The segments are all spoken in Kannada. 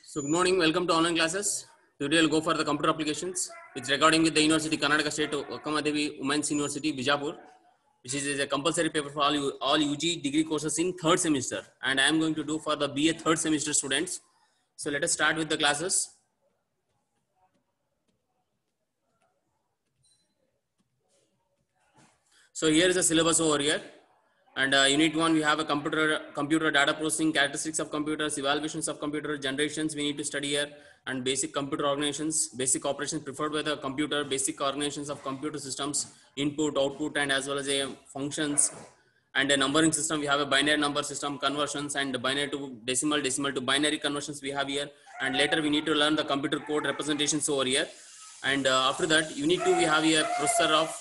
So good morning, welcome to online classes. Today we'll go for the computer applications. It's recording with the University Karnataka State Vakamadevi Women's University Bijapur, which is a compulsory paper for all, U- all UG degree courses in third semester. And I am going to do for the BA third semester students. So let us start with the classes. So here is the syllabus over here. And uh, unit one, we have a computer, computer data processing, characteristics of computers, evaluations of computer generations. We need to study here and basic computer organizations, basic operations preferred by the computer, basic organizations of computer systems, input, output, and as well as a functions. And a numbering system, we have a binary number system conversions and binary to decimal, decimal to binary conversions we have here. And later we need to learn the computer code representations over here. And uh, after that, unit two, we have a processor of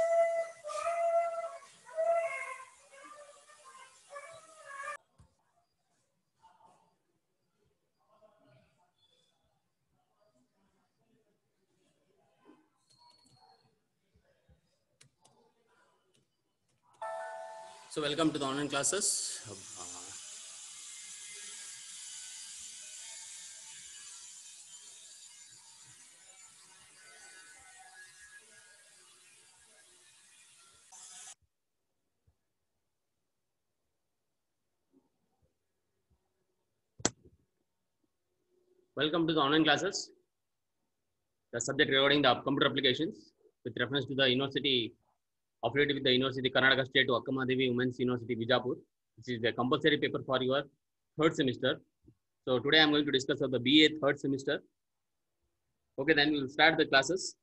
So welcome to the online classes. Welcome to the online classes. The subject regarding the computer applications with reference to the university affiliated with the University Karnataka State Akkamadevi Women's University Bijapur. This is a compulsory paper for your third semester. So today I'm going to discuss of the BA third semester. Okay, then we'll start the classes.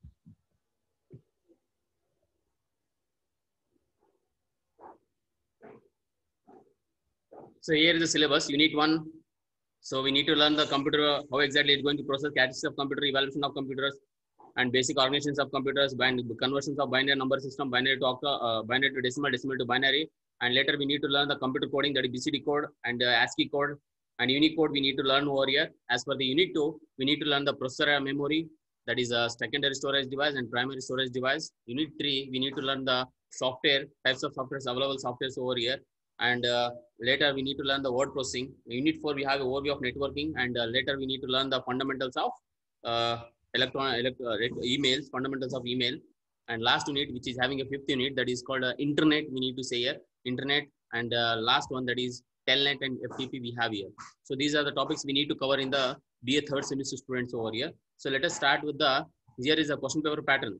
So here is the syllabus, unit one. So we need to learn the computer, how exactly it's going to process characteristics of computer, evaluation of computers, and basic organizations of computers, bind, conversions of binary number system, binary to octa, uh, binary to decimal, decimal to binary. And later we need to learn the computer coding, that is BCD code and uh, ASCII code and Unicode we need to learn over here. As for the unit two, we need to learn the processor and memory, that is a secondary storage device and primary storage device. Unit three, we need to learn the software, types of softwares, available softwares over here. And uh, later we need to learn the word processing. Unit four, we have an overview of networking and uh, later we need to learn the fundamentals of uh, electron elect, uh, emails, fundamentals of email. And last unit, which is having a fifth unit, that is called uh, internet. We need to say here internet, and uh, last one that is telnet and FTP. We have here. So these are the topics we need to cover in the BA third semester students over here. So let us start with the. Here is a question paper pattern.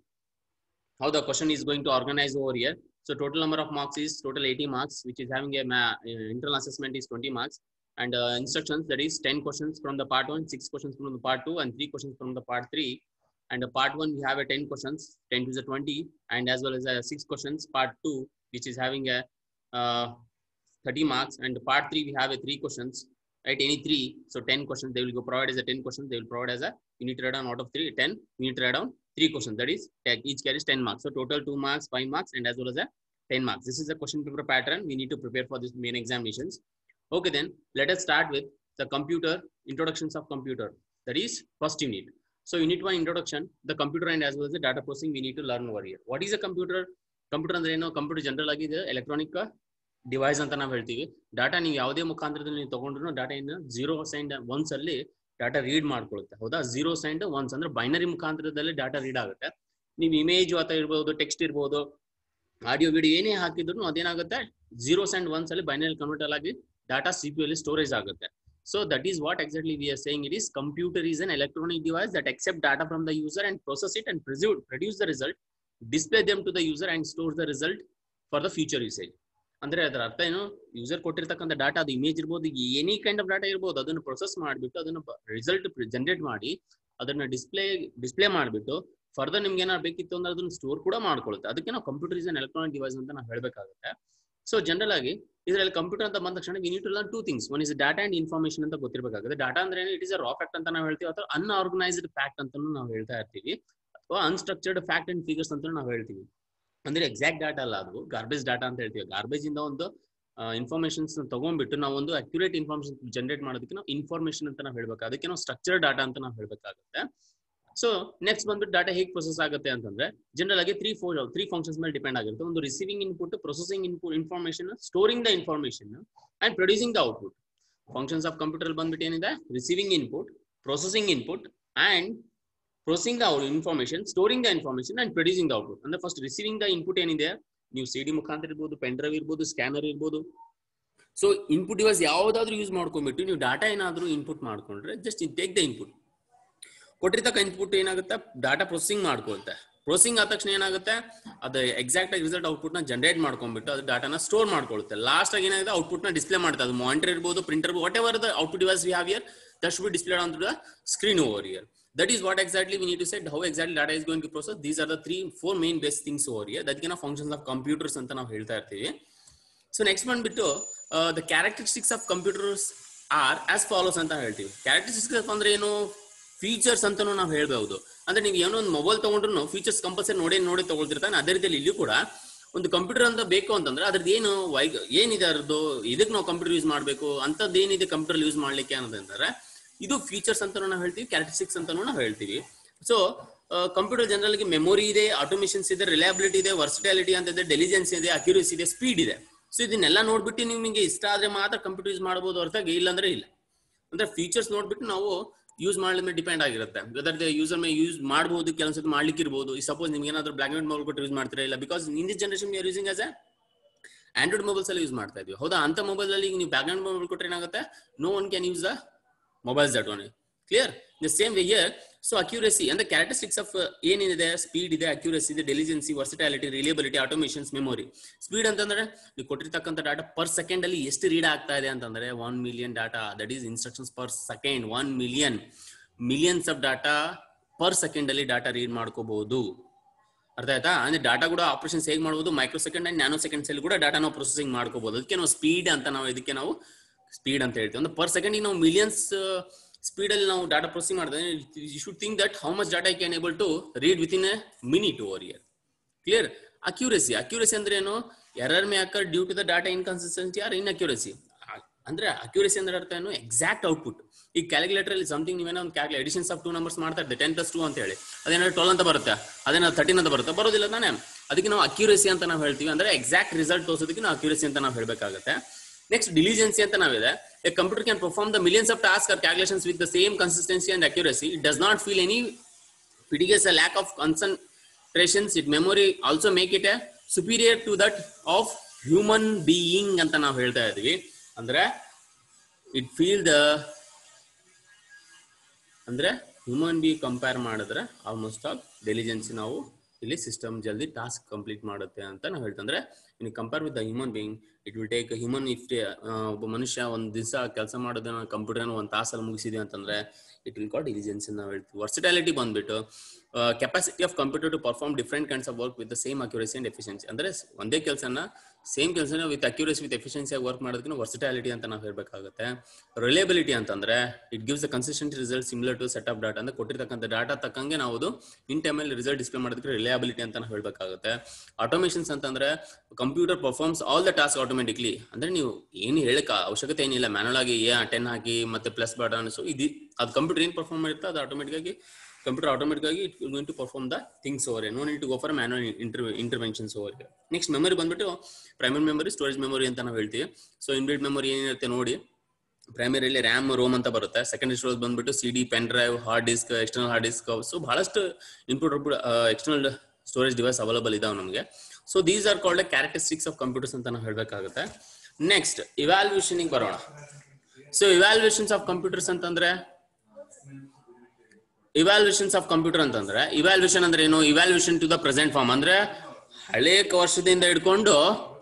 How the question is going to organize over here. So total number of marks is total 80 marks, which is having a ma- uh, internal assessment is 20 marks and uh, instructions that is 10 questions from the part 1 6 questions from the part 2 and 3 questions from the part 3 and the part 1 we have a 10 questions 10 to the 20 and as well as a 6 questions part 2 which is having a uh, 30 marks and part 3 we have a 3 questions right any 3 so 10 questions they will go provide as a 10 questions they will provide as a you need to write down out of 3 10 you need to write down 3 questions that is each carries 10 marks so total 2 marks 5 marks and as well as a 10 marks this is a question paper pattern we need to prepare for this main examinations Okay, then let us start with the computer introductions of computer. That is first unit. So unit one introduction, the computer and as well as the data processing we need to learn over here. What is a computer? Computer ಅಂದ್ರೆ ಏನು ಕಂಪ್ಯೂಟರ್ ಜನರಲ್ ಆಗಿ ಇದೆ ಎಲೆಕ್ಟ್ರಾನಿಕ್ ಡಿವೈಸ್ ಅಂತ ನಾವು ಹೇಳ್ತೀವಿ ಡಾಟಾ ನೀವು ಯಾವುದೇ ಮುಖಾಂತರದಲ್ಲಿ ನೀವು ತಗೊಂಡ್ರು ಡಾಟಾ ಏನು ಜೀರೋ ಅಂಡ್ ಒನ್ಸ್ ಅಲ್ಲಿ ಡಾಟಾ ರೀಡ್ ಮಾಡ್ಕೊಳ್ಳುತ್ತೆ ಹೌದಾ ಜೀರೋಸ್ ಅಂಡ್ ಒನ್ಸ್ ಅಂದ್ರೆ ಬೈನರಿ ಮುಖಾಂತರದಲ್ಲಿ ಡಾಟಾ ರೀಡ್ ಆಗುತ್ತೆ ನೀವು ಇಮೇಜ್ ಅಥವಾ ಇರ್ಬೋದು ಟೆಕ್ಸ್ಟ್ ಇರ್ಬೋದು ಆಡಿಯೋ ವಿಡಿಯೋ ಏನೇ ಹಾಕಿದ್ರು ಅದೇನಾಗುತ್ತೆ ಜೀರೋಸ್ ಅಂಡ್ ಒನ್ಸ್ ಅಲ್ಲಿ ಬೈನರಿ ಕನ್ವರ್ಟಲ್ ಆಗಿ ಡಾಟಾ ಸಿ ಪಿ ಅಲ್ಲಿ ಸ್ಟೋರೇಜ್ ಆಗುತ್ತೆ so that is what exactly we are saying it is computer is an electronic device that accept data from the user and process it and produce the result display them to the user and store the result for the future usage ಅಂದ್ರೆ ಅದರ ಅರ್ಥ ಏನು ಯೂಸರ್ ಕೊಟ್ಟಿರ್ತಕ್ಕಂಥ ಡಾಟಾ ಅದು ಇಮೇಜ್ ಇರ್ಬೋದು ಎನಿ ಕೈಂಡ್ ಆಫ್ ಡಾಟಾ ಇರ್ಬೋದು ಅದನ್ನು ಪ್ರೊಸೆಸ್ ಮಾಡಿಬಿಟ್ಟು ಅದನ್ನು ರಿಸಲ್ಟ್ ಜನರೇಟ್ ಮಾಡಿ ಅದನ್ನ ಡಿಸ್ಪ್ಲೇ ಡಿಸ್ಪ್ಲೇ ಮಾಡಿಬಿಟ್ಟು ಫರ್ದರ್ ನಿಮ್ಗೆ ಏನಾದ್ರು ಬೇಕಿತ್ತು ಅಂದ್ರೆ ಅದನ್ನ ಸ್ಟೋರ್ ಕೂಡ ಮಾಡ್ಕೊಳ್ಳುತ್ತೆ ಅದಕ್ಕೆ ನಾವು computer is an electronic device ಅಂತ ನಾವು ಹೇಳಬೇಕಾಗುತ್ತೆ ಸೊ ಜನರಲ್ ಆಗಿ ಇದರಲ್ಲಿ ಕಂಪ್ಯೂಟರ್ ಅಂತ ಬಂದ ತಕ್ಷಣ we need to learn two things one is data and information ಅಂತ ಗೊತ್ತಿರಬೇಕಾಗುತ್ತೆ ಡಾಟಾ ಅಂದ್ರೆ ಏನು it is a raw fact ಅಂತ ನಾವು ಹೇಳ್ತೀವಿ ಅಥವಾ ಅನ್ಆರ್ಗನೈಸ್ಡ್ ಫ್ಯಾಕ್ಟ್ ಅಂತ ನಾವು ಹೇಳ್ತಾ ಇರ್ತೀವಿ ಅಥವಾ ಅನ್ಸ್ಟ್ರಕ್ಚರ್ಡ್ ಫ್ಯಾಕ್ಟ್ ಅಂಡ್ ಫಿಗರ್ಸ್ ಅಂತ ನಾವು ಹೇಳ್ತೀವಿ ಅಂದ್ರೆ ಎಕ್ಸಾಕ್ಟ್ ಡಾಟಾ ಅಲ್ಲ ಅದು ಗಾರ್ಬೇಜ್ ಡಾಟಾ ಅಂತ ಹೇಳ್ತೀವಿ ಗಾರ್ಬೇಜ್ ಇಂದ ಒಂದು ಇನ್ಫಾರ್ಮೇಶನ್ಸ್ ತಗೊಂಡ್ಬಿಟ್ಟು ನಾವು ಒಂದು ಅಕ್ಯುರೇಟ್ ಇನ್ಫಾರ್ಮೇಶನ್ ಜನರೇಟ್ ಮಾಡೋದಕ್ಕೆ ನಾವು ಇನ್ಫಾರ್ಮೇಶನ್ ಅಂತ ನಾವು ಹೇಳ್ಬೇಕು ಅದಕ್ಕೆ ನಾವು ಸ್ಟ್ರಕ್ಚರ್ ಡಾಟಾ ಅಂತ ನಾವು ಹೇಳ್ಬೇಕಾಗುತ್ತೆ ಸೊ ನೆಕ್ಸ್ಟ್ ಬಂದ್ಬಿಟ್ಟು ಡಾಟಾ ಹೇಗೆ ಪ್ರೊಸೆಸ್ ಆಗುತ್ತೆ ಅಂತಂದ್ರೆ ಜನರಲ್ ಆಗಿ ತ್ರೀ ಫೋರ್ ತ್ರೀ ಫಂಕ್ಷನ್ಸ್ ಮೇಲೆ ಡಿಪೆಂಡ್ ಆಗಿರುತ್ತೆ ಒಂದು receiving input processing input information storing the information and producing the output functions of computer ಬಂದ್ಬಿಟ್ಟು ಏನಿದೆ receiving input processing input and processing the information storing the information and producing the output ಅಂದ್ರೆ ಫಸ್ಟ್ ರಿಸೀವಿಂಗ್ ದ ಇನ್ಪುಟ್ ಏನಿದೆ ನೀವು ಸಿ ಡಿ ಮುಖಾಂತರ ಇರ್ಬೋದು ಪೆನ್ ಡ್ರೈವ್ ಇರ್ಬೋದು ಸ್ಕ್ಯಾನರ್ ಇರ್ಬೋದು ಸೊ ಇನ್ಪುಟ್ ಡಿವೈಸ್ ಯಾವ್ದಾದ್ರು ಯೂಸ್ ಮಾಡ್ಕೊಂಡ್ಬಿಟ್ಟು ನೀವು ಡಾಟಾ ಏನಾದ್ರು ಇನ್ಪುಟ್ ಮಾಡ್ಕೊಂಡ್ರೆ ಜಸ್ಟ್ ಟೇಕ್ ದ ಇನ್ಪುಟ್ ಕೊಟ್ಟಿರ್ತಕ್ಕ ಇನ್ಪುಟ್ ಏನಾಗುತ್ತೆ ಡಾಟಾ ಪ್ರೊಸೆಸಿಂಗ್ ಮಾಡ್ಕೊಳುತ್ತೆ ಪ್ರೊಸೆಸಿಂಗ್ ಆದ ತಕ್ಷಣ ಏನಾಗುತ್ತೆ ಅದು ಎಕ್ಸಾಕ್ಟ್ ಆಗಿ ರಿಸಲ್ಟ್ ಔಟ್ಪುಟ್ ನ ಜನರೇಟ್ ಮಾಡ್ಕೊಂಡ್ಬಿಟ್ಟು ಅದು ಡಾಟಾನ ಸ್ಟೋರ್ ಮಾಡ್ಕೊಳ್ಳುತ್ತೆ ಲಾಸ್ಟ್ ಆಗಿ ಏನಾಗುತ್ತೆ ಔಟ್ಪುಟ್ ನ ಡಿಸ್ಪ್ಲೇ ಮಾಡುತ್ತೆ ಅದು ಮಾನಿಟರ್ ಇರ್ಬೋದು printer whatever the output device we have here that should be displayed on the screen over here that is what exactly we need to set how exactly data is going to process these are the three four main base things over here that ನಾವು functions of computers ಅಂತ ನಾವು ಹೇಳ್ತಾ ಇರ್ತೀವಿ ಸೊ ನೆಕ್ಸ್ಟ್ ಬಂದ್ಬಿಟ್ಟು the characteristics of computers are as follows ಅಂತ ಹೇಳ್ತೀವಿ ಕ್ಯಾರೆಕ್ಟರಿಸ್ಟಿಕ್ಸ್ ಅಂದ್ರೆ ಏನು ಫೀಚರ್ಸ್ ಅಂತಾನು ನಾವು ಹೇಳ್ಬಹುದು ಅಂದ್ರೆ ನೀವು ಏನೋ ಒಂದು ಮೊಬೈಲ್ ತಗೊಂಡ್ರು ಫೀಚರ್ಸ್ ಕಂಪಲ್ಸರಿ ನೋಡೇ ನೋಡಿ ತಗೊಳ್ತಿರ್ತಾನೆ ಅದೇ ರೀತಿಯಲ್ಲಿ ಇಲ್ಲೂ ಕೂಡ ಒಂದು ಕಂಪ್ಯೂಟರ್ ಅಂತ ಬೇಕು ಅಂತಂದ್ರೆ ಅದ್ರದ್ದು ಏನು ವೈಗ್ ಏನಿದೆ ಅದ್ರದ್ದು ಇದಕ್ಕೆ ನಾವು ಕಂಪ್ಯೂಟರ್ ಯೂಸ್ ಮಾಡಬೇಕು ಅಂತದ್ದು ಏನಿದೆ ಕಂಪ್ಯೂಟರ್ ಯೂಸ್ ಮಾಡ್ಲಿಕ್ಕೆ ಅನ್ನೋದಂದ್ರೆ ಇದು ಫೀಚರ್ಸ್ ಅಂತಾನು ನಾವು ಹೇಳ್ತೀವಿ ಕ್ಯಾರೆಕ್ಟರಿಸ್ಟಿಕ್ಸ್ ಅಂತಾನು ನಾವು ಹೇಳ್ತೀವಿ ಸೊ ಕಂಪ್ಯೂಟರ್ ಜನರಲ್ ಗೆ ಮೆಮೊರಿ ಇದೆ ಆಟೋಮೇಷನ್ಸ್ ಇದೆ ರಿಲಯಬಿಲಿಟಿ ಇದೆ ವರ್ಸಿಟಾಲಿಟಿ ಅಂತ ಇದೆ ಡೆಲಿಜೆನ್ಸ್ ಇದೆ ಅಕ್ಯುರೇಸಿ ಇದೆ ಸ್ಪೀಡ್ ಇದೆ ಸೊ ಇದನ್ನೆಲ್ಲ ನೋಡ್ಬಿಟ್ಟು ನಿಮಗೆ ಇಷ್ಟ ಆದ್ರೆ ಮಾತ್ರ ಕಂಪ್ಯೂಟರ್ ಯೂಸ್ ಮಾಡಬಹುದು ಹೊರತಾಗಿ ಇಲ್ಲ ಅಂದ್ರೆ ಇಲ್ಲ ಅಂದ್ರೆ ಫೀಚರ್ಸ್ ನೋಡ್ಬಿಟ್ಟು ನಾವು ಯೂಸ್ ಮಾಡಿದ ಮೇಲೆ ಡಿಪೆಂಡ್ ಆಗಿರುತ್ತೆ ವೆದರ್ ಯೂಸರ್ ಮೇಲೆ ಯೂಸ್ ಮಾಡಬಹುದು ಕೆಲವೊಂದ್ಸತಿ ಮಾಡ್ಲಿಕ್ಕೆ ಇರ್ಬೋದು ಈ ಸಪೋಸ್ ನಿಮ್ಗೆ ಏನಾದ್ರು ಬ್ಲಾಕ್ ಅಂಡ್ ಮೊಬೈಲ್ ಕೊಟ್ಟು ಯೂಸ್ ಮಾಡ್ತೀರಾ ಇಲ್ಲ because in this generation are using as a Android mobiles ಅಲ್ಲಿ ಯೂಸ್ ಮಾಡ್ತಾ ಇದೀವಿ ಹೌದಾ ಅಂತ ಮೊಬೈಲ್ ಅಲ್ಲಿ ಈಗ ನೀವು ಬ್ಯಾಕ್ ಅಂಡ್ ಮೊಬೈಲ್ ಕೊಟ್ಟರೆ ಏನಾಗುತ್ತೆ no one can use the mobiles that one clear the same way here so accuracy ಅಂದ್ರೆ ಕ್ಯಾರೆಕ್ಟರಿಸ್ಟಿಕ್ಸ್ ಆಫ್ ಏನಿದೆ ಸ್ಪೀಡ್ ಇದೆ ಅಕ್ಯೂರಸಿ ಇದೆ diligency versatility reliability automations memory speed ಅಂತಂದ್ರೆ ನೀವು ಕೊಟ್ಟಿರ್ತಕ್ಕಂಥ ಡಾಟಾ ಪರ್ ಸೆಕೆಂಡ್ ಅಲ್ಲಿ ಎಷ್ಟು ರೀಡ್ ಆಗ್ತಾ ಇದೆ ಅಂತಂದ್ರೆ one million data that is instructions per second one million millions of data per second ಅಲ್ಲಿ ಡಾಟಾ ರೀಡ್ ಮಾಡ್ಕೋಬಹುದು ಅರ್ಥ ಆಯ್ತಾ ಅಂದ್ರೆ ಡಾಟಾ ಕೂಡ ಆಪರೇಷನ್ಸ್ ಹೇಗೆ ಮಾಡಬಹುದು microsecond and nanoseconds ಅಲ್ಲಿ ಕೂಡ ಡಾಟಾ ನಾವು ಪ್ರೊಸೆಸಿಂಗ್ ಮಾಡ್ಕೋಬಹುದು ಅದಕ್ಕೆ ನಾವು ಸ್ಪೀಡ್ ಅಂತ ನಾವು ಇದಕ್ಕೆ ನಾವು ಸ್ಪೀಡ್ ಅಂತ ಹೇಳ್ತೀವಿ ಅಂದ್ರೆ ಪರ್ ಸೆಕೆಂಡ್ ನಾವು ಮಿಲಿಯನ್ಸ್ ಸ್ಪೀಡ್ ಅಲ್ಲಿ ನಾವು ಡಾಟಾ ಪ್ರೊಸೆಸಿಂಗ್ ಮಾಡಿದ್ರೆ you should think that how much data can able to read within a minute over here clear accuracy accuracy ಅಂದ್ರೆ ಏನು error may occur due to the data inconsistency or inaccuracy ಅಂದ್ರೆ ಅಕ್ಯೂರಸಿ ಅಂದ್ರೆ ಅರ್ಥ ಏನು ಎಕ್ಸಾಕ್ಟ್ ಔಟ್ಪುಟ್ ಈ ಕ್ಯಾಲ್ಕುಲೇಟರ್ ಅಲ್ಲಿ ಸಮಥಿಂಗ್ ನೀವೇನೋ ಒಂದು ಕ್ಯಾಲ್ಕುಲೇ ಎಡಿಷನ್ಸ್ ಆಫ್ ಟೂ ನಂಬರ್ಸ್ ಮಾಡ್ತಾ ಇದ್ದೆ ಟೆನ್ ಪ್ಲಸ್ ಟೂ ಅಂತ ಹೇಳಿ ಅದೇನಾದ್ರು ಟ್ವೆಲ್ ಅಂತ ಬರುತ್ತೆ ಅದೇನಾದ್ರು ತರ್ಟೀನ್ ಅಂತ ಬರುತ್ತೆ ಬರೋದಿಲ್ಲ ತಾನೇ ಅದಕ್ಕೆ ನಾವು ಅಕ್ಯೂರಸಿ ಅಂತ ನಾವು ಹೇಳ್ತೀವಿ ಅಂದ್ರೆ ಎಕ್ಸಾಕ್ಟ್ ರಿಸಲ್ಟ್ ತೋರಿಸೋದಕ್ಕೆ ನಾವು ಅಕ್ಯೂರಸಿ ಅಂತ ನಾವು ಹೇಳ್ಬೇಕಾಗುತ್ತೆ ನೆಕ್ಸ್ಟ್ ಡಿಲಿಜೆನ್ಸಿ ಅಂತ ನಾವಿದೆ a computer can perform the millions of task or calculations with the same consistency and accuracy it does not feel any it is a lack of concentrations it memory also make it a superior to that of human being ಅಂತ ನಾವು ಹೇಳ್ತಾ ಇದೀವಿ ಅಂದ್ರೆ ಇಟ್ ಫೀಲ್ ದ ಅಂದ್ರೆ ಹ್ಯೂಮನ್ ಬಿ ಕಂಪೇರ್ ಮಾಡಿದ್ರೆ ಆಲ್ಮೋಸ್ಟ್ ಆಲ್ ಡೆಲಿಜೆನ್ಸಿ ನಾವು ಇಲ್ಲಿ ಸಿಸ್ಟಮ್ ಜಲ್ದಿ ಟಾಸ್ಕ್ ಕಂಪ್ಲೀಟ್ ಮಾಡುತ್ತೆ ಅಂತ ನಾವು ಹೇಳ್ತೀವಿ ಅಂದ್ರೆ in compare with the human being it will take human if ಒಬ್ಬ ಮನುಷ್ಯ ಒಂದ್ ದಿವಸ ಕೆಲಸ ಮಾಡೋದನ್ನ ಕಂಪ್ಯೂಟರ್ ಒಂದ್ ತಾಸಲ್ಲಿ ಮುಗಿಸಿದ್ವಿ ಅಂತಂದ್ರೆ ಇಟ್ ವಿಲ್ ಕಾಲ್ ಡಿಲಿಜೆನ್ಸ್ ನಾವು ಹೇಳ್ತೀವಿ ವರ್ಸಿಟಾಲಿಟಿ ಬಂದ್ಬಿಟ್ಟು capacity of computer to perform different kinds of work with the same accuracy and efficiency ಅಂದ್ರೆ ಒಂದೇ ಕೆಲಸನ ಸೇಮ್ ಕೆಲಸನ with accuracy with efficiency work ಮಾಡೋದಕ್ಕೆ ವರ್ಸಿಟಾಲಿಟಿ ಅಂತ ನಾವು ಹೇಳ್ಬೇಕಾಗುತ್ತೆ ರಿಲೇಬಿಲಿಟಿ ಅಂತಂದ್ರೆ it gives the consistent result similar to set of data ಅಂದ್ರೆ ಕೊಟ್ಟಿರ್ತಕ್ಕಂಥ ಡಾಟಾ ತಕ್ಕಂಗೆ ನಾವು ಅದು ಇನ್ ಟೈಮಲ್ಲಿ ರಿಸಲ್ಟ್ ಡಿಸ್ಪ್ಲೇ ಮಾಡೋದಕ್ಕೆ ರಿಲಯಬಿಲಿಟಿ ಅಂತ ನಾವು ಹೇಳ್ಬೇಕಾಗುತ್ತೆ ಆಟೋಮೇಷನ್ಸ್ ಅಂತಂದ್ರೆ computer performs all the task automatically ಅಂದ್ರೆ ನೀವು ಏನು ಹೇಳಕ್ ಅವಶ್ಯಕತೆ ಏನಿಲ್ಲ ಮ್ಯಾನುವಲ್ ಆಗಿ ಏ ಟೆನ್ ಹಾಕಿ ಮತ್ತೆ ಪ್ಲಸ್ ಬಟನ್ ಸೊ ಇದು ಅದು ಕಂಪ್ಯೂಟರ್ ಏನು ಪರ್ಫಾರ್ಮ್ ಮಾಡಿರುತ್ತೆ ಅದು ಆಟೋಮೆಟಿಕ್ ಆಗಿ ಕಂಪ್ಯೂಟರ್ ಆಟೋಮೆಟಿಕ್ ಆಗಿ it going to perform the things over no need to go for manual inter interventions over next memory ಬಂದ್ಬಿಟ್ಟು ಪ್ರೈಮರಿ ಮೆಮೊರಿ ಸ್ಟೋರೇಜ್ ಮೆಮೊರಿ ಅಂತ ನಾವು ಹೇಳ್ತೀವಿ ಸೊ ಇನ್ಬಿಲ್ಟ್ ಮೆಮೊರಿ ಏನಿರುತ್ತೆ ನೋಡಿ ಪ್ರೈಮರಿಯಲ್ಲಿ ರ್ಯಾಮ್ ರೋಮ್ ಅಂತ ಬರುತ್ತೆ ಸೆಕೆಂಡರಿ ಸ್ಟೋರೇಜ್ ಬಂದ್ಬಿಟ್ಟು C D pen drive hard disk external hard disk so ಬಹಳಷ್ಟು input output external storage device available ಇದಾವೆ ನಮಗೆ so these are called characteristics of computers ಅಂತ ನಾವು ಹೇಳ್ಬೇಕಾಗುತ್ತೆ ನೆಕ್ಸ್ಟ್ ಇವ್ಯಾಲ್ಯೂಷನ್ ಬರೋಣ ಸೊ ಇವ್ಯಾಲ್ಯೂಷನ್ಸ್ ಆಫ್ ಕಂಪ್ಯೂಟರ್ಸ್ ಅಂತಂದ್ರೆ ಇವ್ಯಾಲ್ಯೂಷನ್ಸ್ ಆಫ್ ಕಂಪ್ಯೂಟರ್ ಅಂತಂದ್ರೆ ಇವ್ಯಾಲ್ಯೂಷನ್ ಅಂದ್ರೆ ಏನು evolution to the present form ಅಂದ್ರೆ ಹಳೆ ವರ್ಷದಿಂದ ಹಿಡ್ಕೊಂಡು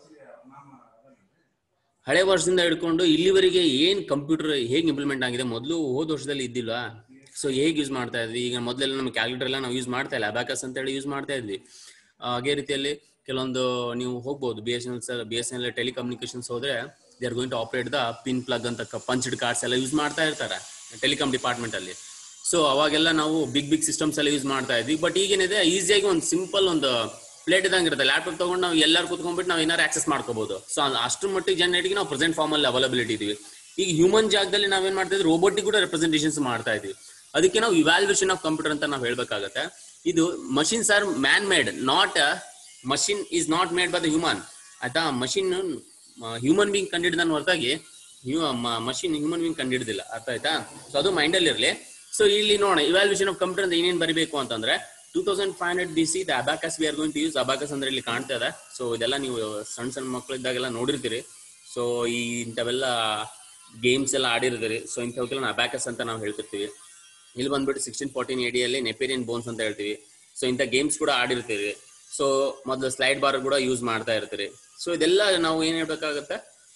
ಹಳೆ ವರ್ಷದಿಂದ ಹಿಡ್ಕೊಂಡು ಇಲ್ಲಿವರೆಗೆ ಏನ್ ಕಂಪ್ಯೂಟರ್ ಹೇಗೆ ಇಂಪ್ಲಿಮೆಂಟ್ ಆಗಿದೆ ಮೊದಲು ಹೋದ ವರ್ಷದಲ್ಲಿ ಇದ್ದಿಲ್ವಾ ಸೊ ಹೇಗೆ ಯೂಸ್ ಮಾಡ್ತಾ ಇದ್ವಿ ಈಗ ಮೊದಲೆಲ್ಲ ನಮ್ಮ ಕ್ಯಾಲ್ಕುಲೇಟರ್ ಎಲ್ಲ ನಾವು ಯೂಸ್ ಮಾಡ್ತಾ ಇಲ್ಲ ಅಬ್ಯಾಕಸ್ ಅಂತ ಹೇಳಿ ಯೂಸ್ ಮಾಡ್ತಾ ಇದ್ವಿ ಹಾಗೆ ರೀತಿಯಲ್ಲಿ ಕೆಲವೊಂದು ನೀವು ಹೋಗ್ಬೋದು B S N L B S N L telecommunications ಹೋದ್ರೆ they are going to operate the pin plug ಅಂತ ಪಂಚ್ಡ್ ಕಾರ್ಡ್ಸ್ ಎಲ್ಲ ಯೂಸ್ ಮಾಡ್ತಾ ಇರ್ತಾರೆ ಟೆಲಿಕಾಮ್ ಡಿಪಾರ್ಟ್ಮೆಂಟ್ ಅಲ್ಲಿ ಸೊ ಅವಾಗೆಲ್ಲ ನಾವು ಬಿಗ್ ಬಿಗ್ ಸಿಸ್ಟಮ್ಸ್ ಎಲ್ಲ ಯೂಸ್ ಮಾಡ್ತಾ ಇದ್ವಿ ಬಟ್ ಈಗೇನಿದೆ ಈಸಿಯಾಗಿ ಒಂದು ಸಿಂಪಲ್ ಒಂದು ಪ್ಲೇಟ್ ಇದಂಗೆ ಇರುತ್ತೆ ಲ್ಯಾಪ್ಟಾಪ್ ತಗೊಂಡು ನಾವು ಎಲ್ಲರೂ ಕುತ್ಕೊಂಡ್ಬಿಟ್ಟು ನಾವು ಏನಾರು ಆಕ್ಸೆಸ್ ಮಾಡ್ಕೋಬಹುದು ಸೊ ಅಷ್ಟು ಮಟ್ಟಿಗೆ ಜನರೇಟ್ಗೆ ನಾವು ಪ್ರೆಸೆಂಟ್ ಫಾರ್ಮ್ ಅಲ್ಲಿ ಅವೈಲಬಿಲಿಟಿ ಇದೀವಿ ಈಗ ಹ್ಯೂಮನ್ ಜಾಗದಲ್ಲಿ ನಾವೇನ್ ಮಾಡ್ತಾ ಇದ್ವಿ ರೋಬೋಟಿಕ್ ಕೂಡ ರೆಪ್ರೆಸೆಂಟೇಷನ್ಸ್ ಮಾಡ್ತಾ ಇದೀವಿ ಅದಕ್ಕೆ ನಾವು ಇವ್ಯಾಲ್ಯೂಷನ್ ಆಫ್ ಕಂಪ್ಯೂಟರ್ ಅಂತ ನಾವು ಹೇಳ್ಬೇಕಾಗತ್ತೆ ಇದು machines are man made not machine is not made by the human ಆಯ್ತಾ ಮಷಿನ್ ಹ್ಯೂಮನ್ ಬೀಂಗ್ ಕಂಡಿಡಿದ ಹೊರತಾಗಿ ಮಷಿನ್ ಹ್ಯೂಮನ್ ಬೀಂಗ್ ಕಂಡಿಡ್ದಿಲ್ಲ ಅರ್ಥ ಆಯ್ತಾ ಸೊ ಅದು ಮೈಂಡಲ್ಲಿ ಇರಲಿ ಸೊ ಇಲ್ಲಿ ನೋಡೋಣ ಇವ್ಯಾಲ್ಯೂಷನ್ ಆಫ್ ಕಂಪ್ಯೂಟರ್ ಅಂತ ಏನೇನು ಬರಬೇಕು ಅಂತಂದ್ರೆ two thousand five hundred B C the abacus we are going to use abacus ಅಂದ್ರೆ ಇಲ್ಲಿ ಕಾಣ್ತಾ ಇದೆ ಸೊ ಇದೆಲ್ಲ ನೀವು ಸಣ್ಣ ಸಣ್ಣ ಮಕ್ಕಳಿದ್ದಾಗೆಲ್ಲ ನೋಡಿರ್ತೀರಿ ಸೊ ಈ ಇಂಥವೆಲ್ಲ ಗೇಮ್ಸ್ ಎಲ್ಲ ಆಡಿರ್ತೀರಿ ಸೊ ಇಂಥವಕ್ಕೆಲ್ಲ ಅಬ್ಯಾಕಸ್ ಅಂತ ನಾವು ಹೇಳ್ತಿರ್ತೀವಿ ಇಲ್ಲಿ ಬಂದ್ಬಿಟ್ಟು ಸಿಕ್ಸ್ಟೀನ್ ಫೋರ್ಟೀನ್ ಎಡಿಯಲ್ಲಿ ನೆಪೇರಿಯನ್ ಬೋನ್ಸ್ ಅಂತ ಹೇಳ್ತೀವಿ ಸೊ ಇಂಥ ಗೇಮ್ಸ್ ಕೂಡ ಆಡಿರ್ತೀರಿ ಸೊ ಮೊದಲು ಸ್ಲೈಡ್ ಬಾರ್ ಕೂಡ ಯೂಸ್ ಮಾಡ್ತಾ ಇರ್ತೀರಿ ಸೊ ಇದೆಲ್ಲ ನಾವು ಏನ್ ಹೇಳ್ಬೇಕಾಗತ್ತೆ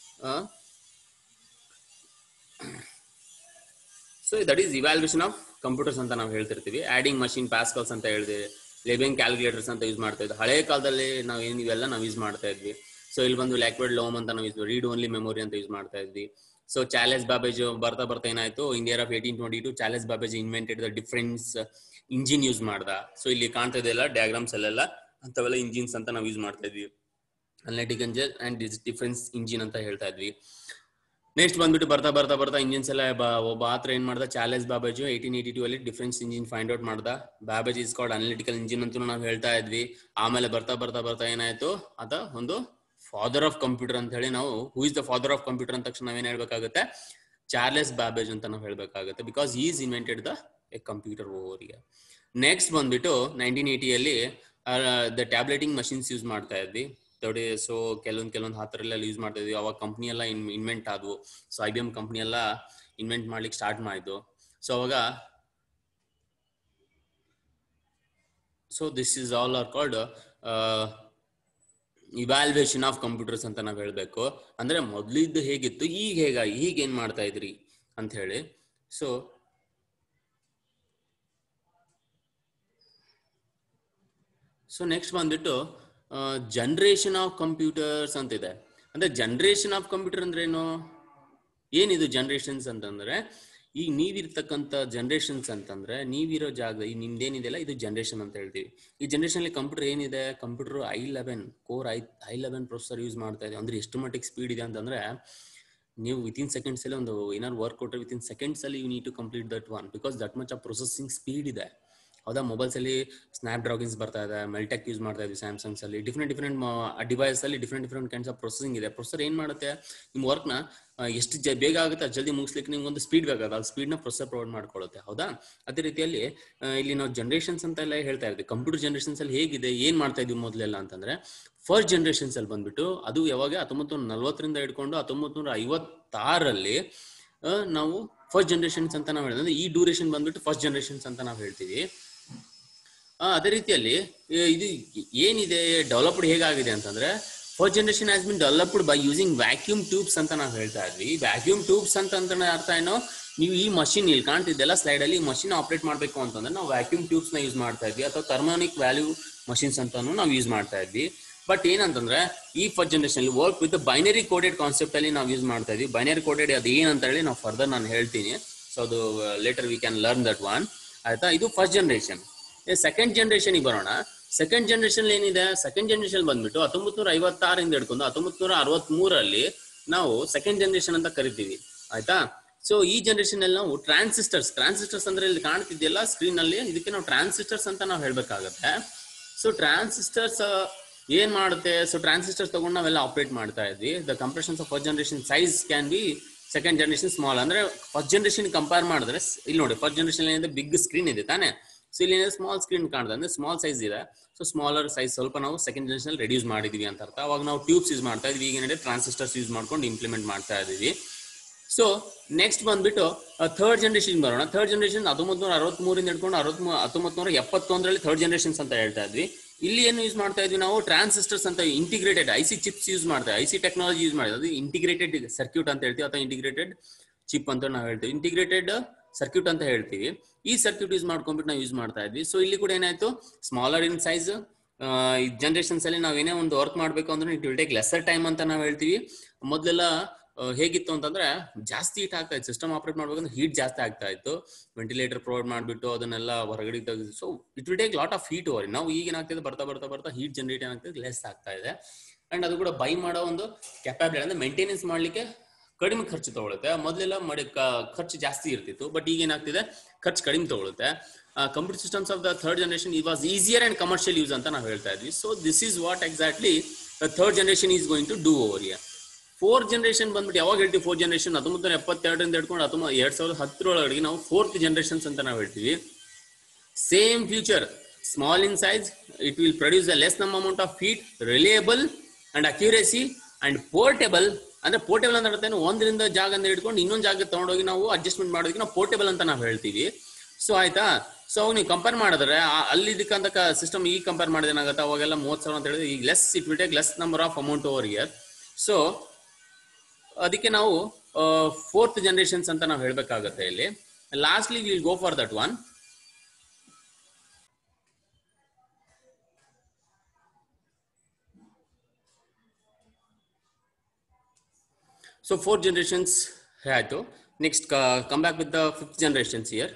so that is evolution of computers ಅಂತ ನಾವು ಹೇಳ್ತಿರ್ತೀವಿ ಆಡಿಂಗ್ ಮಷಿನ್ ಪ್ಯಾಸ್ಕಲ್ಸ್ ಅಂತ ಹೇಳ್ತೀವಿ ಲೇಬಿಂಗ್ ಕ್ಯಾಲ್ಕುಲೇಟರ್ಸ್ ಅಂತ ಯೂಸ್ ಮಾಡ್ತಾ ಇದ್ವಿ ಹಳೆ ಕಾಲದಲ್ಲಿ ನಾವು ಏನು ಇವೆಲ್ಲ ನಾವು ಯೂಸ್ ಮಾಡ್ತಾ ಇದ್ವಿ ಸೊ ಇಲ್ಲಿ ಬಂದು ಲ್ಯಾಕ್ವಿಡ್ ಲೋಮ್ ಅಂತ ನಾವು ಯೂಸ್ ರೀಡ್ ಓನ್ಲಿ ಮೆಮೊರಿ ಅಂತ ಯೂಸ್ ಮಾಡ್ತಾ ಇದ್ವಿ ಸೊ ಚಾಲೆಸ್ ಬಾಬೇಜ್ ಬರ್ತಾ ಬರ್ತಾ ಏನಾಯ್ತು in the year of eighteen twenty two Charles Babbage invented the difference engine use ಮಾಡ್ದ ಸೊ ಇಲ್ಲಿ ಕಾಣ್ತಾ ಇದೆಯಲ್ಲ ಡಯಾಗ್ರಾಮ್ಸ್ ಅಲ್ಲೆಲ್ಲ ಅಂತವೆಲ್ಲ ಇಂಜಿನ್ಸ್ ಅಂತ ನಾವು ಯೂಸ್ ಮಾಡ್ತಾ ಇದ್ವಿ analytic engine and difference engine ಅಂತ ಹೇಳ್ತಾ ಇದ್ವಿ ನೆಕ್ಸ್ಟ್ ಬಂದ್ಬಿಟ್ಟು ಬರ್ತಾ ಬರ್ತಾ ಬರ್ತಾ ಇಂಜಿನ್ಸ್ ಎಲ್ಲ ಬ- ಒಬ್ಬ ಆತ್ರ ಏನ್ ಮಾಡ್ದ Charles Babbage eighteen eighty two ಅಲ್ಲಿ ಡಿಫ್ರೆನ್ಸ್ ಇಂಜಿನ್ ಫೈಂಡ್ ಔಟ್ ಮಾಡ್ದ Babbage is called analytical engine ಅಂತ ನಾವು ಹೇಳ್ತಾ ಇದ್ವಿ ಆಮೇಲೆ ಬರ್ತಾ ಬರ್ತಾ ಬರ್ತಾ ಏನಾಯ್ತು ಆತ ಒಂದು ಫಾದರ್ ಆಫ್ ಕಂಪ್ಯೂಟರ್ ಅಂತ ಹೇಳಿ ನಾವು who is the father of computer ಅಂತ ತಕ್ಷಣ ನಾವೇನ್ ಹೇಳ್ಬೇಕಾಗುತ್ತೆ ಚಾರ್ಲೆಸ್ ಬಾಬೇಜ್ ಅಂತ ನಾವು ಹೇಳ್ಬೇಕಾಗುತ್ತೆ because is invented the a computer over here next ಬಂದ್ಬಿಟ್ಟು ನೈನ್ಟೀನ್ ಏಯ್ಟಿಯಲ್ಲಿ ದ ಟ್ಯಾಬ್ಲೆಟಿಂಗ್ ಮಷಿನ್ಸ್ ಯೂಸ್ ಮಾಡ್ತಾ ಇದ್ವಿ ನೋಡಿ ಸೊ ಕೆಲವೊಂದ್ ಕೆಲವೊಂದು ಹತ್ತರೆಲ್ಲ ಯೂಸ್ ಮಾಡ್ತಾ ಇದ್ವಿ ಅವಾಗ ಕಂಪ್ನಿ ಎಲ್ಲ ಇನ್ವೆಂಟ್ ಆದ್ವು so I B M company ಎಲ್ಲ ಇನ್ವೆಂಟ್ ಮಾಡ್ಲಿಕ್ಕೆ ಸ್ಟಾರ್ಟ್ ಮಾಡಿದ್ದು ಸೊ ಅವಾಗ so this is all are called evaluation of computers ಅಂತ ನಾವ್ ಹೇಳ್ಬೇಕು ಅಂದ್ರೆ ಮೊದ್ಲಿದ್ದು ಹೇಗಿತ್ತು ಈಗ ಹೇಗ ಈಗ ಏನ್ ಮಾಡ್ತಾ ಇದ್ರಿ ಅಂತ ಹೇಳಿ ಸೊ ಸೊ ನೆಕ್ಸ್ಟ್ ಬಂದ್ಬಿಟ್ಟು ಜನರೇಷನ್ ಆಫ್ ಕಂಪ್ಯೂಟರ್ಸ್ ಅಂತ ಇದೆ ಅಂದ್ರೆ ಜನರೇಷನ್ ಆಫ್ ಕಂಪ್ಯೂಟರ್ ಅಂದ್ರೆ ಏನು ಏನಿದು ಜನರೇಷನ್ಸ್ ಅಂತಂದ್ರೆ ಈಗ ನೀವಿರ್ತಕ್ಕಂಥ ಜನರೇಷನ್ಸ್ ಅಂತಂದ್ರೆ ನೀವಿರೋ ಜಾಗ ಈಗ ನಿಮ್ದೇನಿದೆಯಲ್ಲ ಇದು ಜನರೇಷನ್ ಅಂತ ಹೇಳ್ತೀವಿ ಈ ಜನರೇಷನ್ ಅಲ್ಲಿ ಕಂಪ್ಯೂಟರ್ ಏನಿದೆ computer i eleven core i i eleven processor use ಮಾಡ್ತಾ ಇದೆ ಅಂದ್ರೆ ಎಷ್ಟು ಮಟ್ಟಿಗೆ ಸ್ಪೀಡ್ ಇದೆ ಅಂತಂದ್ರೆ ನೀವು ವಿತಿನ್ ಸೆಕೆಂಡ್ಸ್ ಅಲ್ಲಿ ಒಂದು ಏನಾದ್ರು ವರ್ಕ್ ಕೊಟ್ಟರೆ ವಿತಿನ್ ಸೆಕೆಂಡ್ಸ್ ಅಲ್ಲಿ you need to complete that one because that much of processing speed ಇದೆ ಹೌದಾ ಮೊಬೈಲ್ಸ್ ಅಲ್ಲಿ ಸ್ನ್ಯಾಪ್ ಡ್ರಾಗಿನ್ಸ್ ಬರ್ತಾ ಇದೆ ಮೆಲ್ಟೆಕ್ ಯೂಸ್ ಮಾಡ್ತಾ ಇದ್ವಿ ಸ್ಯಾಮ್ಸಂಗ್ಸ್ ಅಲ್ಲಿ ಡಿಫ್ರೆಂಟ್ ಡಿಫ್ರೆಂಟ್ ಡಿವೈಸ್ ಅಲ್ಲಿ different different kinds of processing ಇದೆ ಪ್ರೊಸೆಸರ್ ಏನ್ ಮಾಡುತ್ತೆ ನಿಮ್ಮ ವರ್ಕ್ ನ ಆ, ಎಷ್ಟು ಜ ಬೇಗ ಆಗುತ್ತೆ ಅಷ್ಟು ಜಲ್ದಿ ಮುಗಿಸ್ಲಿಕ್ಕೆ ನಿಮ್ಗೆ ಒಂದು ಸ್ಪೀಡ್ ಬೇಕಾಗುತ್ತೆ ಆ ಸ್ಪೀಡ್ ನ ಪ್ರೊಸೆಸರ್ ಪ್ರೊವೈಡ್ ಮಾಡ್ಕೊಳ್ಳುತ್ತೆ ಹೌದಾ ಅದೇ ರೀತಿಯಲ್ಲಿ ಆ, ಇಲ್ಲಿ ನಾವು ಜನರೇಷನ್ಸ್ ಅಂತ ಎಲ್ಲ ಹೇಳ್ತಾ ಇದ್ವಿ ಕಂಪ್ಯೂಟರ್ ಜನರೇಷನ್ಸ್ ಅಲ್ಲಿ ಹೇಗಿದೆ ಏನ್ ಮಾಡ್ತಾ ಇದ್ವಿ ಮೊದಲೆಲ್ಲ ಅಂತಂದ್ರೆ ಫಸ್ಟ್ ಜನರೇಷನ್ಸ್ ಅಲ್ಲಿ ಬಂದ್ಬಿಟ್ಟು ಅದು ಯಾವಾಗ ಹತ್ತೊಂಬತ್ತು ನೂರ ನಲ್ವತ್ತರಿಂದ ಹಿಡ್ಕೊಂಡು ಹತ್ತೊಂಬತ್ತು ನೂರ ಐವತ್ತಾರಲ್ಲಿ ಆ, ನಾವು ಫಸ್ಟ್ ಜನರೇಷನ್ಸ್ ಅಂತ ನಾವು ಹೇಳಿದ್ರೆ ಈ ಡ್ಯೂರೇಷನ್ ಬಂದ್ಬಿಟ್ಟು ಫಸ್ಟ್ ಜನರೇಷನ್ಸ್ ಅಂತ ನಾವು ಹೇಳ್ತೀವಿ ಆ, ಅದೇ ರೀತಿಯಲ್ಲಿ ಈ ಇದು ಏನಿದೆ ಡೆವಲಪ್ಡ್ ಹೇಗಾಗಿದೆ ಅಂತಂದ್ರೆ first generation has been developed by using vacuum tubes ಅಂತ ನಾವು ಹೇಳ್ತಾ ಇದ್ವಿ ವ್ಯಾಕ್ಯೂಮ್ ಟ್ಯೂಬ್ಸ್ ಅಂತ ಅಂದ್ರೆ ಅರ್ಥ ಏನೋ ನೀವು ಈ ಮಷಿನ್ ಇಲ್ಲಿ ಕಾಣ್ತಿದ್ದೆಲ್ಲ ಸ್ಲೈಡ್ ಅಲ್ಲಿ ಮಷಿನ್ ಆಪರೇಟ್ ಮಾಡಬೇಕು ಅಂತಂದ್ರೆ ನಾವು ವ್ಯಾಕ್ಯೂಮ್ ಟ್ಯೂಬ್ಸ್ ನ ಯೂಸ್ ಮಾಡ್ತಾ ಇದ್ವಿ ಅಥವಾ ಥರ್ಮೋನಿಕ್ ವ್ಯಾಲ್ಯೂ ಮಷಿನ್ಸ್ ಅಂತಾನು ನಾವು ಯೂಸ್ ಮಾಡ್ತಾ ಇದ್ವಿ ಬಟ್ ಏನಂತಂದ್ರೆ ಈ first generation work with binary coded concept ಅಲ್ಲಿ ನಾವು ಯೂಸ್ ಮಾಡ್ತಾ ಇದ್ವಿ ಬೈನರಿ ಕೋಡೆಡ್ ಅದು ಏನಂತ ಹೇಳಿ ನಾವು ಫರ್ದರ್ ನಾನು ಹೇಳ್ತೀನಿ ಸೊ ಅದು later we can learn that one ಆಯ್ತಾ ಇದು ಫಸ್ಟ್ ಜನರೇಷನ್ ಸೆಕೆಂಡ್ ಜನರೇಷನ್ ಬರೋಣ ಸೆಕೆಂಡ್ ಜನರೇಷನ್ ಏನಿದೆ ಸೆಕೆಂಡ್ ಜನರೇಷನ್ ಬಂದ್ಬಿಟ್ಟು ಹತ್ತೊಂಬತ್ ನೂರ ಐವತ್ತಾರಿಂದ ಹಿಡ್ಕೊಂಡು ಹತ್ತೊಂಬತ್ ನೂರ ಅರವತ್ ಮೂರಲ್ಲಿ ನಾವು ಸೆಕೆಂಡ್ ಜನರೇಷನ್ ಅಂತ ಕರಿತೀವಿ ಆಯ್ತಾ ಸೊ ಈ ಜನರೇಷನ್ ಅಲ್ಲಿ ನಾವು ಟ್ರಾನ್ಸಿಸ್ಟರ್ಸ್ ಟ್ರಾನ್ಸಿಸ್ಟರ್ಸ್ ಅಂದ್ರೆ ಇಲ್ಲಿ ಕಾಣ್ತಿದ್ಯಲ್ಲ ಸ್ಕ್ರೀನ್ ಅಲ್ಲಿ ಇದಕ್ಕೆ ನಾವು ಟ್ರಾನ್ಸಿಸ್ಟರ್ಸ್ ಅಂತ ನಾವು ಹೇಳ್ಬೇಕಾಗತ್ತೆ ಸೊ ಟ್ರಾನ್ಸಿಸ್ಟರ್ಸ್ ಏನ್ ಮಾಡುತ್ತೆ ಸೊ ಟ್ರಾನ್ಸಿಸ್ಟರ್ಸ್ ತಗೊಂಡು ನಾವೆಲ್ಲ ಆಪರೇಟ್ ಮಾಡ್ತಾ ಇದ್ವಿ the compressions of first generation size can be second generation small ಅಂದ್ರೆ ಫಸ್ಟ್ ಜನರೇಷನ್ ಕಂಪೇರ್ ಮಾಡಿದ್ರೆ ಸ್- ಇಲ್ಲಿ ನೋಡಿ ಫಸ್ಟ್ ಜನರೇಷನ್ ಏನಿದೆ ಬಿಗ್ ಸ್ಕ್ರೀನ್ ಇದೆ ತಾನೆ ಸೊ ಇಲ್ಲಿ ಏನಿದೆ ಸ್ಮಾಲ್ ಸ್ಕ್ರೀನ್ ಕಾಣ್ತದೆ ಅಂದ್ರೆ ಸ್ಮಾಲ್ ಸೈಜ್ ಇದೆ ಸೊ ಸ್ಮಾಲರ್ ಸೈಜ್ ಸ್ವಲ್ಪ ನಾವು ಸೆಕೆಂಡ್ ಜನರೇಷನ್ ರೆಡ್ಯೂಸ್ ಮಾಡಿದೀವಿ ಅಂತ ಅರ್ಥ ಅವಾಗ ನಾವು ಟ್ಯೂಬ್ಸ್ ಯೂಸ್ ಮಾಡ್ತಾ ಇದ್ವಿ ಈಗ ಏನಿದೆ ಟ್ರಾನ್ಸಿಸ್ಟರ್ಸ್ ಯೂಸ್ ಮಾಡ್ಕೊಂಡು ಇಂಪ್ಲಿಮೆಂಟ್ ಮಾಡ್ತಾ ಇದೀವಿ ಸೊ ನೆಕ್ಸ್ಟ್ ಬಂದ್ಬಿಟ್ಟು ಥರ್ಡ್ ಜನರೇಷನ್ ಬರೋಣ ಥರ್ಡ್ ಜನರೇಷನ್ ಹತ್ತೊಂಬತ್ತು ನೂರ ಅರವತ್ಮೂರಿಂದ ಹಿಡ್ಕೊಂಡು ಅರವತ್ ಹತ್ತೊಂಬತ್ತು ನೂರ ಎಪ್ಪತ್ತೊಂದರಲ್ಲಿ ಥರ್ಡ್ ಜನರೇಷನ್ಸ್ ಅಂತ ಹೇಳ್ತಾ ಇದ್ವಿ ಇಲ್ಲಿ ಏನು ಯೂಸ್ ಮಾಡ್ತಾ ಇದ್ವಿ ನಾವು ಟ್ರಾನ್ಸಿಸ್ಟರ್ಸ್ ಅಂತ integrated I C chips use ಮಾಡ್ತಾ ಐ ಸಿ ಟೆಕ್ನಾಲಜಿ ಯೂಸ್ ಮಾಡಿದ್ವಿ ಅದು ಇಂಟಿಗ್ರೇಟೆಡ್ ಸರ್ಕ್ಯೂಟ್ ಅಂತ ಹೇಳ್ತೀವಿ ಅಥವಾ ಇಂಟಿಗ್ರೇಟೆಡ್ ಚಿಪ್ ಅಂತ ನಾವು ಹೇಳ್ತೀವಿ ಇಂಟಿಗ್ರೇಟೆಡ್ ಸರ್ಕ್ಯೂಟ್ ಅಂತ ಹೇಳ್ತೀವಿ ಈ ಸರ್ಕ್ಯೂಟ್ ಯೂಸ್ ಮಾಡ್ಕೊಂಡ್ಬಿಟ್ಟು ನಾವು ಯೂಸ್ ಮಾಡ್ತಾ ಇದ್ವಿ ಸೊ ಇಲ್ಲಿ ಕೂಡ ಏನಾಯ್ತು ಸ್ಮಾಲರ್ ಇನ್ ಸೈಜ್ ಜನರೇಷನ್ಸ್ ಅಲ್ಲಿ ನಾವ್ ಏನೇ ಒಂದು ವರ್ಕ್ ಮಾಡ್ಬೇಕು ಅಂದ್ರೆ it will take lesser time ಅಂತ ನಾವು ಹೇಳ್ತೀವಿ ಮೊದಲೆಲ್ಲ ಆ, ಹೇಗಿತ್ತು ಅಂತಂದ್ರೆ ಜಾಸ್ತಿ ಹೀಟ್ ಆಗ್ತಾ ಇತ್ತು ಸಿಸ್ಟಮ್ ಆಪರೇಟ್ ಮಾಡ್ಬೇಕಂದ್ರೆ ಹೀಟ್ ಜಾಸ್ತಿ ಆಗ್ತಾ ಇತ್ತು ವೆಂಟಿಲೇಟರ್ ಪ್ರೊವೈಡ್ ಮಾಡಿಬಿಟ್ಟು ಅದನ್ನೆಲ್ಲ ಹೊರಗಡೆ ತೆಗೆದು so it will take lot of heat over ನಾವು ಈಗ ಏನಾಗ್ತಿದೆ ಬರ್ತಾ ಬರ್ತಾ ಬರ್ತಾ ಹೀಟ್ ಜನರೇಟ್ ಏನಾಗ್ತದೆ ಲೆಸ್ ಆಗ್ತಾ ಇದೆ ಅಂಡ್ ಅದು ಕೂಡ ಬೈ ಮಾಡೋ ಒಂದು ಕೆಪಾಬಿಲಿಟಿ ಅಂದ್ರೆ ಮೇಂಟೆನೆನ್ಸ್ ಮಾಡ್ಲಿಕ್ಕೆ ಕಡಿಮೆ ಖರ್ಚು ತಗೊಳುತ್ತೆ ಮೊದಲೆಲ್ಲ ಮಾಡಿ ಕ- ಖರ್ಚು ಜಾಸ್ತಿ ಇರ್ತಿತ್ತು ಬಟ್ ಈಗ ಏನಾಗ್ತಿದೆ ಖರ್ಚು ಕಡಿಮೆ ತಗೊಳುತ್ತೆ computer systems of the third generation it was easier and commercial use ಅಂತ ನಾವು ಹೇಳ್ತಾ ಇದ್ವಿ so this is what exactly the third generation is going to do over here four generation ಬಂದ್ಬಿಟ್ಟು ಯಾವಾಗ ಹೇಳ್ತೀವಿ ಫೋರ್ ಜನರೇಷನ್ ಹತ್ತೊಂಬತ್ತು ನೂರ ಎಪ್ಪತ್ತೆರಡರಿಂದ ಹಿಡ್ಕೊಂಡು ಹತ್ತೊಂಬತ್ತು ಎರಡ್ ಸಾವಿರದ ಹತ್ತರೊಳಗಡೆ ನಾವು ಫೋರ್ತ್ ಜನರೇಷನ್ಸ್ ಅಂತ ನಾವು ಹೇಳ್ತೀವಿ same future small in size it will produce a less num amount of heat reliable and accuracy and portable ಅಂದ್ರೆ ಪೋರ್ಟೇಬಲ್ ಅಂತ ಹೇಳ್ತೇನೆ ಒಂದರಿಂದ ಜಾಗದಿಂದ ಹಿಡ್ಕೊಂಡು ಇನ್ನೊಂದು ಜಾಗಕ್ಕೆ ತಗೊಂಡೋಗಿ ನಾವು ಅಡ್ಜಸ್ಟ್ಮೆಂಟ್ ಮಾಡೋದಕ್ಕೆ ನಾವು ಪೋರ್ಟೇಬಲ್ ಅಂತ ನಾವು ಹೇಳ್ತೀವಿ ಸೊ ಆಯ್ತಾ ಸೊ ಅವಾಗ ನೀವು ಕಂಪೇರ್ ಮಾಡಿದ್ರೆ ಆ- ಅಲ್ಲಿ ಇದಕ್ಕಂತ ಸಿಸ್ಟಮ್ ಈಗ ಕಂಪೇರ್ ಮಾಡಿದ್ರೆ ಏನಾಗುತ್ತೆ ಅವಾಗೆಲ್ಲ ಮೂವತ್ತು ಸಾವಿರ ಅಂತ ಹೇಳಿದ್ರೆ ಈಗ less it will take less number of amount over here so ಅದಕ್ಕೆ ನಾವು ಫೋರ್ತ್ ಜನರೇಷನ್ಸ್ ಅಂತ ನಾವು ಹೇಳ್ಬೇಕಾಗತ್ತೆ ಇಲ್ಲಿ lastly will go for that one so four generations ಆಯ್ತು next come back with the fifth generations here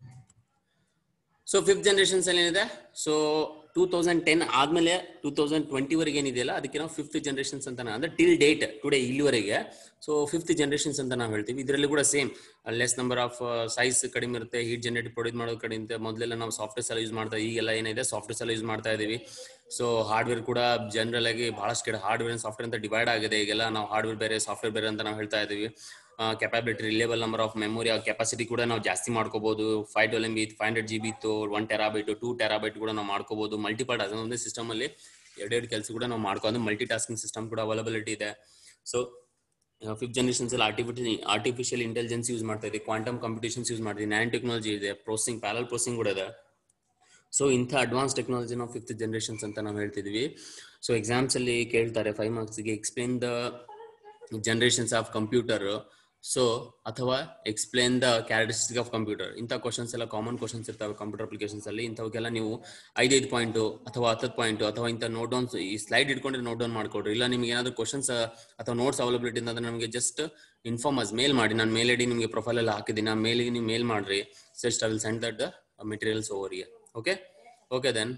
so fifth generations ಅಲ್ಲಿ ಏನಿದೆ ಸೊ ಟೂ ತೌಸಂಡ್ ಟೆನ್ ಆದ್ಮೇಲೆ ಟೂ ತೌಸಂಡ್ ಟ್ವೆಂಟಿ ವರೆಗೆ ಏನಿದೆಯಲ್ಲ ಅದಕ್ಕೆ ನಾವು ಫಿಫ್ತ್ ಜನರೇಷನ್ಸ್ ಅಂತ ನಾ- ಅಂದ್ರೆ ಟಿಲ್ ಡೇಟ್ ಟುಡೇ ಇಲ್ಲಿವರೆಗೆ ಸೊ ಫಿಫ್ತ್ ಜನರೇಷನ್ಸ್ ಅಂತ ನಾವು ಹೇಳ್ತೀವಿ ಇದರಲ್ಲಿ ಕೂಡ same less number of size ಕಡಿಮೆ ಇರುತ್ತೆ ಹೀಟ್ ಜನರೇಟ್ ಪ್ರೊಡ್ಯೂಸ್ ಮಾಡೋದು ಕಡಿಮೆ ಇರುತ್ತೆ ಮೊದಲೆಲ್ಲ ನಾವು ಸಾಫ್ಟ್ವೇರ್ಸ್ ಎಲ್ಲ ಯೂಸ್ ಮಾಡ್ತಾ ಈಗೆಲ್ಲ ಏನಿದೆ ಸಾಫ್ಟ್ವೇರ್ಸ್ ಎಲ್ಲ ಯೂಸ್ ಮಾಡ್ತಾ ಇದೀವಿ ಸೊ ಹಾರ್ಡ್ವೇರ್ ಕೂಡ ಜನರಲ್ ಆಗಿ ಬಹಳಷ್ಟು ಕಡೆ ಹಾರ್ಡ್ವೇರ್ ಸಾಫ್ಟ್ವೇರ್ ಅಂತ ಡಿವೈಡ್ ಆಗಿದೆ ಈಗೆಲ್ಲ ನಾವು ಹಾರ್ಡ್ವೇರ್ ಬೇರೆ ಸಾಫ್ಟ್ವೇರ್ ಬೇರೆ ಅಂತ ನಾವು ಹೇಳ್ತಾ ಇದೀವಿ capability reliable number of memory capacity ಕೂಡ ನಾವು ಜಾಸ್ತಿ ಮಾಡ್ಕೋಬಹುದು five twelve M B five hundred G B ಇತ್ತು ಒನ್ ಟೆರಾಬೈಟ್ ಟೂ ಟೆರಾಬೈಟ್ ಕೂಡ ನಾವು ಮಾಡ್ಕೋಬಹುದು ಮಲ್ಟಿಪಾರ್ಟ್ ಅದೊಂದೇ ಸಿಸ್ಟಮ್ ಅಲ್ಲಿ ಎರಡೆರಡು ಕೆಲಸ ಕೂಡ ನಾವು ಮಾಡ್ಕೊಂಡು ಮಲ್ಟಿ ಟಾಸ್ಕಿಂಗ್ ಸಿಸ್ಟಮ್ ಕೂಡ ಅವೈಲಬಿಲಿಟಿ ಇದೆ ಸೊ ಫಿಫ್ತ್ ಜನರೇಷನ್ಸ್ ಅಲ್ಲಿ ಆರ್ಟಿಫಿಷಿಯಲ್ ಆರ್ಟಿಫಿಷಿಯಲ್ ಇಂಟೆಲಿಜೆನ್ಸ್ ಯೂಸ್ ಮಾಡ್ತಾ ಇದೆ ಕ್ವಾಂಟಮ್ ಕಂಪಿಟೇಷನ್ಸ್ ಯೂಸ್ ಮಾಡ್ತೀವಿ ನ್ಯಾನ್ ಟೆಕ್ನಾಲಜಿ ಇದೆ ಪ್ರೋಸಿಂಗ್ ಪ್ಯಾರಲ್ ಪ್ರೋಸಿಂಗ್ ಕೂಡ ಇದೆ ಸೊ ಇಂಥ ಅಡ್ವಾನ್ಸ್ ಟೆಕ್ನಾಲಜಿ ನಾವು ಫಿಫ್ತ್ ಜನರೇಷನ್ಸ್ ಅಂತ ನಾವು ಹೇಳ್ತಿದ್ವಿ ಸೊ ಎಕ್ಸಾಮ್ಸ್ ಅಲ್ಲಿ ಕೇಳ್ತಾರೆ ಫೈವ್ ಮಾರ್ಕ್ಸ್ಗೆ explain the generations of computer so ಅಥವಾ explain the characteristic of computer ಇಂಥ ಕ್ವಶನ್ಸ್ ಎಲ್ಲ ಕಾಮನ್ ಕ್ವಶನ್ಸ್ ಇರ್ತವೆ ಕಂಪ್ಯೂಟರ್ ಅಪ್ಲಿಕೇಶನ್ಸ್ ಅಲ್ಲಿ ಇಂಥವಕ್ಕೆಲ್ಲ ನೀವು ಐದೈದು ಪಾಯಿಂಟ್ ಅಥವಾ ಹತ್ತತ್ತು ಪಾಯಿಂಟ್ ಅಥವಾ ಇಂಥ ನೋಟ್ ಡೌನ್ಸ್ ಈ ಸ್ಲೈಡ್ ಇಟ್ಕೊಂಡ್ರೆ ನೋಟ್ ಡೌನ್ ಮಾಡ್ಕೊಡ್ರಿ ಇಲ್ಲ ನಿಮ್ಗೆ ಏನಾದ್ರು ಕ್ವಶನ್ಸ್ ಅಥವಾ ನೋಟ್ಸ್ ಅವೈಲಬಿಲಿಟಿ ಅಂದ್ರೆ ನಮಗೆ ಜಸ್ಟ್ ಇನ್ಫಾರ್ಮ್ ಅಸ್ ಮೇಲ್ ಮಾಡಿ ನಾನು ಮೇಲ್ ಐಡಿ ನಿಮಗೆ ಪ್ರೊಫೈಲ್ ಎಲ್ಲ ಹಾಕಿದ್ದೀನಿ ಆ ಮೇಲಿಗೆ ನೀವು ಮೇಲ್ ಮಾಡ್ರಿ just I will send that the materials over here okay okay then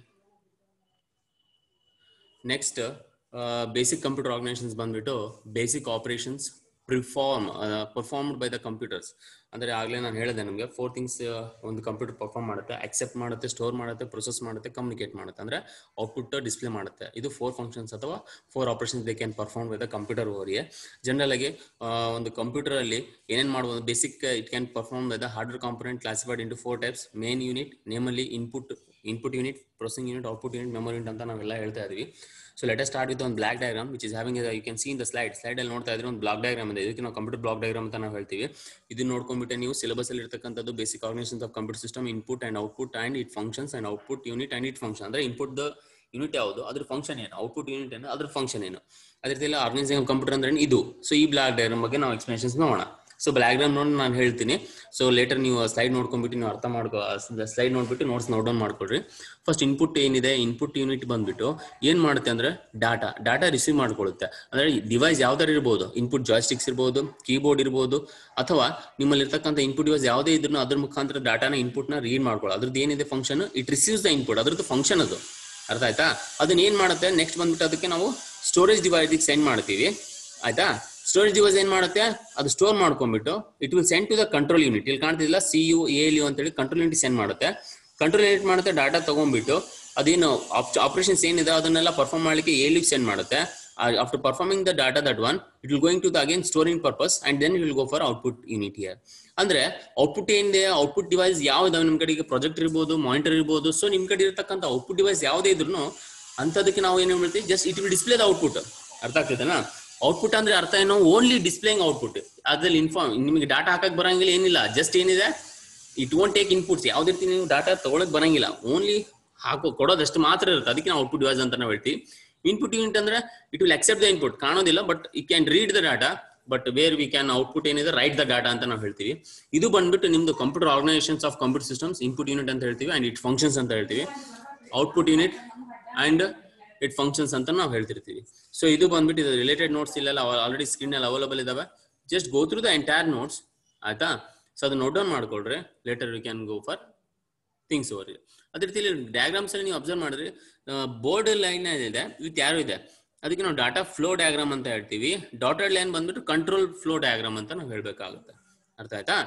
next basic computer organisations ಬಂದ್ಬಿಟ್ಟು basic operations perform performed by the computers ಅಂದ್ರೆ ಆಗ್ಲೇ ನಾನು ಹೇಳಿದೆ ನಿಮಗೆ ಫೋರ್ ಥಿಂಗ್ಸ್ ಒಂದು ಕಂಪ್ಯೂಟರ್ ಪರ್ಫಾರ್ಮ್ ಮಾಡುತ್ತೆ ಅಕ್ಸೆಪ್ಟ್ ಮಾಡುತ್ತೆ ಸ್ಟೋರ್ ಮಾಡುತ್ತೆ ಪ್ರೊಸೆಸ್ ಮಾಡುತ್ತೆ ಕಮ್ಯುನಿಕೇಟ್ ಮಾಡುತ್ತೆ ಅಂದ್ರೆ ಔಟ್ಪುಟ್ ಡಿಸ್ಪ್ಲೇ ಮಾಡುತ್ತೆ ಇದು ಫೋರ್ ಫಂಕ್ಷನ್ಸ್ ಅಥವಾ four operations they can perform with the computer ಓವರಿಗೆ ಜನರಲ್ ಆಗಿ ಆ, ಒಂದು ಕಂಪ್ಯೂಟರ್ ಅಲ್ಲಿ ಏನೇನ್ ಮಾಡಬಹುದು basic it can perform with the hardware component classified into four types main unit ನೇಮಲ್ಲಿ input input unit processing unit output unit memory unit ಅಂತ ನಾವೆಲ್ಲ ಹೇಳ್ತಾ ಇದೀವಿ ಸೊ ಲೆಟ್ ಸ್ಟಾರ್ಟ್ ವಿತ್ ಒಂದು block diagram which is having you can see in the slide slide ಅಲ್ಲಿ ನೋಡ್ತಾ ಇದ್ರೆ ಒಂದು ಬ್ಲಾಕ್ ಡಯಾಗ್ರಾಮ್ ಇದೆ ಇದಕ್ಕೆ ನಾವು ಕಂಪ್ಯೂಟರ್ ಬ್ಲಾಕ್ ಡಯಾಗ್ರಾಮ್ ಅಂತ ನಾವು ಹೇಳ್ತೀವಿ ಇದನ್ನ ನೋಡ್ಕೊಂಡ್ಬಿಟ್ಟೆ ನೀವು ಸಿಲೆಬಸ್ ಅಲ್ಲಿ ಇರ್ತಕ್ಕಂಥದ್ದು basic organisation of computer system input and output and it functions and output unit and it function ಅಂದ್ರೆ ಇನ್ಪುಟ್ ದ ಯೂನಿಟ್ ಯಾವುದು ಅದ್ರ ಫಂಕ್ಷನ್ ಏನು ಔಟ್ಪುಟ್ ಯೂನಿಟ್ ಏನು ಅದ್ರ ಫಂಕ್ಷನ್ ಏನು ಅದೇ ರೀತಿ ಆರ್ಗನೈಸಿಂಗ್ ಕಂಪ್ಯೂಟರ್ ಅಂದ್ರೆ ಇದು ಸೊ ಈ ಬ್ಲಾಕ್ ಡಯಾಗ್ರಾಮ್ ಬಗ್ಗೆ ನಾವು ಎಕ್ಸ್ಪ್ಲನೇಷನ್ಸ್ ನೋಡೋಣ ಸೊ ಬ್ಲಾಕ್ ಡಯಾಗ್ರಾಮ್ ನೋಡಿ ನಾನು ಹೇಳ್ತೀನಿ ಸೊ ಲೇಟರ್ ನೀವು ಸ್ಲೈಡ್ ನೋಡ್ಕೊಂಡ್ಬಿಟ್ಟು ನೀವು ಅರ್ಥ ಮಾಡ್ಕೋ ಸ್ಲೈಡ್ ನೋಡ್ಬಿಟ್ಟು ನೋಟ್ಸ್ ನೋಟ್ ಡೌನ್ ಮಾಡ್ಕೊಳ್ರಿ ಫಸ್ಟ್ ಇನ್ಪುಟ್ ಏನಿದೆ ಇನ್ಪುಟ್ ಯೂನಿಟ್ ಬಂದ್ಬಿಟ್ಟು ಏನ್ ಮಾಡುತ್ತೆ ಅಂದ್ರೆ ಡಾಟಾ ಡಾಟಾ ರಿಸೀವ್ ಮಾಡ್ಕೊಳ್ಳುತ್ತೆ ಅಂದ್ರೆ ಡಿವೈಸ್ ಯಾವ್ದಾರು ಇರ್ಬೋದು ಇನ್ಪುಟ್ ಜಾಯ್ಸ್ಟಿಕ್ಸ್ ಇರ್ಬೋದು ಕೀಬೋರ್ಡ್ ಇರ್ಬೋದು ಅಥವಾ ನಿಮ್ಮಲ್ಲಿ ಇರ್ತಕ್ಕಂಥ ಇನ್ಪುಟ್ ಡಿವೈಸ್ ಯಾವುದೇ ಇದ್ರೂ ಅದ್ರ ಮುಖಾಂತರ ಡಾಟಾನ ಇನ್ಪುಟ್ ನ ರೀಡ್ ಮಾಡ್ಕೊಳ್ಳೋ ಅದ್ರದ್ದು ಏನಿದೆ function it receives the input ಅದ್ರದ್ದು ಫಂಕ್ಷನ್ ಅದು ಅರ್ಥ ಆಯ್ತಾ ಅದನ್ನ ಏನ್ ಮಾಡುತ್ತೆ ನೆಕ್ಸ್ಟ್ ಬಂದ್ಬಿಟ್ಟು ಅದಕ್ಕೆ ನಾವು ಸ್ಟೋರೇಜ್ ಡಿವೈಸ್ ಸೆಂಡ್ ಮಾಡ್ತೀವಿ ಆಯ್ತಾ ಸ್ಟೋರೇಜ್ ಡಿವೈಸ್ ಏನ್ ಮಾಡುತ್ತೆ ಅದು ಸ್ಟೋರ್ ಮಾಡ್ಕೊಂಡ್ಬಿಟ್ಟು it will send to the control unit ಇಲ್ಲಿ ಕಾಣ್ತಿಲ್ಲ ಸಿ ಯು ಎಲ್ ಯು ಅಂತೇಳಿ ಕಂಟ್ರೋಲ್ ಯೂನಿಟ್ ಸೆಂಡ್ ಮಾಡುತ್ತೆ ಕಂಟ್ರೋಲ್ ಯೂನಿಟ್ ಮಾಡುತ್ತೆ ಡಾಟಾ ತಗೊಂಡ್ಬಿಟ್ಟು ಅದೇನು ಆಪರೇಷನ್ಸ್ ಏನಿದೆ ಅದನ್ನೆಲ್ಲ ಪರ್ಫಾರ್ಮ್ ಮಾಡ್ಲಿಕ್ಕೆ ಎಲ್ ಸೆಂಡ್ ಮಾಡುತ್ತೆ after performing the data that one it will going to the again storing purpose and then will go for output unit here ಅಂದ್ರೆ ಔಟ್ಪುಟ್ ಏನಿದೆ ಔಟ್ಪುಟ್ ಡಿವೈಸ್ ಯಾವ್ದಾವ ನಿಮ್ ಕಡೆಗೆ ಪ್ರೊಜೆಕ್ಟರ್ ಇರ್ಬೋದು ಮಾನಿಟರ್ ಇರ್ಬೋದು ಸೊ ನಿಮ್ ಕಡೆ ಇರತಕ್ಕಂಥ ಔಟ್ಪುಟ್ ಡಿವೈಸ್ ಯಾವುದೇ ಇದ್ರು ಅಂತದಕ್ಕೆ ನಾವು ಏನ್ ಹೇಳ್ತೀವಿ just it will display the output ಅರ್ಥ ಆಗ್ತದನಾ ಔಟ್ಪುಟ್ ಅಂದ್ರೆ ಅರ್ಥ ಏನು ಓನ್ಲಿ ಡಿಸ್ಪ್ಲೇಯಿಂಗ್ ಔಟ್ಪುಟ್ ಅದ್ರಲ್ಲಿ ಇನ್ಫಾರ್ಮ್ ನಿಮಗೆ ಡಾಟಾ ಹಾಕಕ್ ಬರಂಗಿಲ್ಲ ಏನಿಲ್ಲ ಜಸ್ಟ್ ಏನಿದೆ ಇಟ್ ವೋಂಟ್ ಟೇಕ್ ಇನ್ಪುಟ್ಸ್ ಯಾವ್ದೇ ರೀತಿ ನೀವು ಡಾಟಾ ತಗೊಳಕ್ ಬರಂಗಿಲ್ಲ ಓನ್ಲಿ ಹಾಕೋ ಕೊಡೋದಷ್ಟು ಮಾತ್ರ ಇರುತ್ತೆ ಅದಕ್ಕೆ ನಾವು ಔಟ್ಪುಟ್ ಡಿವೈಸ್ ಅಂತ ನಾವು ಹೇಳ್ತೀವಿ ಇನ್ಪುಟ್ ಯೂನಿಟ್ ಅಂದ್ರೆ it will accept the input ಕಾಣೋದಿಲ್ಲ but it can read the data but where we can output ಏನಿದೆ ರೈಟ್ ದ ಡಾಟಾ ಅಂತ ನಾವು ಹೇಳ್ತೀವಿ ಇದು ಬಂದ್ಬಿಟ್ಟು ನಿಮ್ದು computer organisations of computer systems input unit ಅಂತ ಹೇಳ್ತೀವಿ ಅಂಡ್ ಇಟ್ ಫಂಕ್ಷನ್ಸ್ ಅಂತ ಹೇಳ್ತೀವಿ output unit and it functions ಅಂತ ನಾವು ಹೇಳ್ತಿರ್ತೀವಿ ಸೊ ಇದು ಬಂದ್ಬಿಟ್ಟು ಇದು ರಿಲೇಟೆಡ್ ನೋಟ್ಸ್ ಇಲ್ಲೆಲ್ಲ ಆಲ್ರೆಡಿ ಸ್ಕ್ರೀನ್ ಅಲ್ಲಿ ಅವೈಲಬಲ್ ಇದಾವೆ just go through the entire notes ಆಯ್ತಾ ಸೊ ಅದು ನೋಟ್ ಡೌನ್ ಮಾಡ್ಕೊಳ್ರಿ later we can go for things over ಅದೇ ರೀತಿ ಡಯಾಗ್ರಾಮ್ಸ್ ಅಲ್ಲಿ ನೀವು ಅಬ್ಸರ್ವ್ ಮಾಡಿದ್ರೆ ಬೋರ್ಡ್ ಲೈನ್ ಇದೆ ವಿತ್ ಯಾರು ಇದೆ ಅದಕ್ಕೆ ನಾವು ಡಾಟಾ ಫ್ಲೋ ಡಯಾಗ್ರಾಮ್ ಅಂತ ಹೇಳ್ತೀವಿ ಡಾಟೆಡ್ ಲೈನ್ ಬಂದ್ಬಿಟ್ಟು ಕಂಟ್ರೋಲ್ ಫ್ಲೋ ಡಯಾಗ್ರಾಮ್ ಅಂತ ನಾವು ಹೇಳ್ಬೇಕಾಗುತ್ತೆ ಅರ್ಥ ಆಯ್ತಾ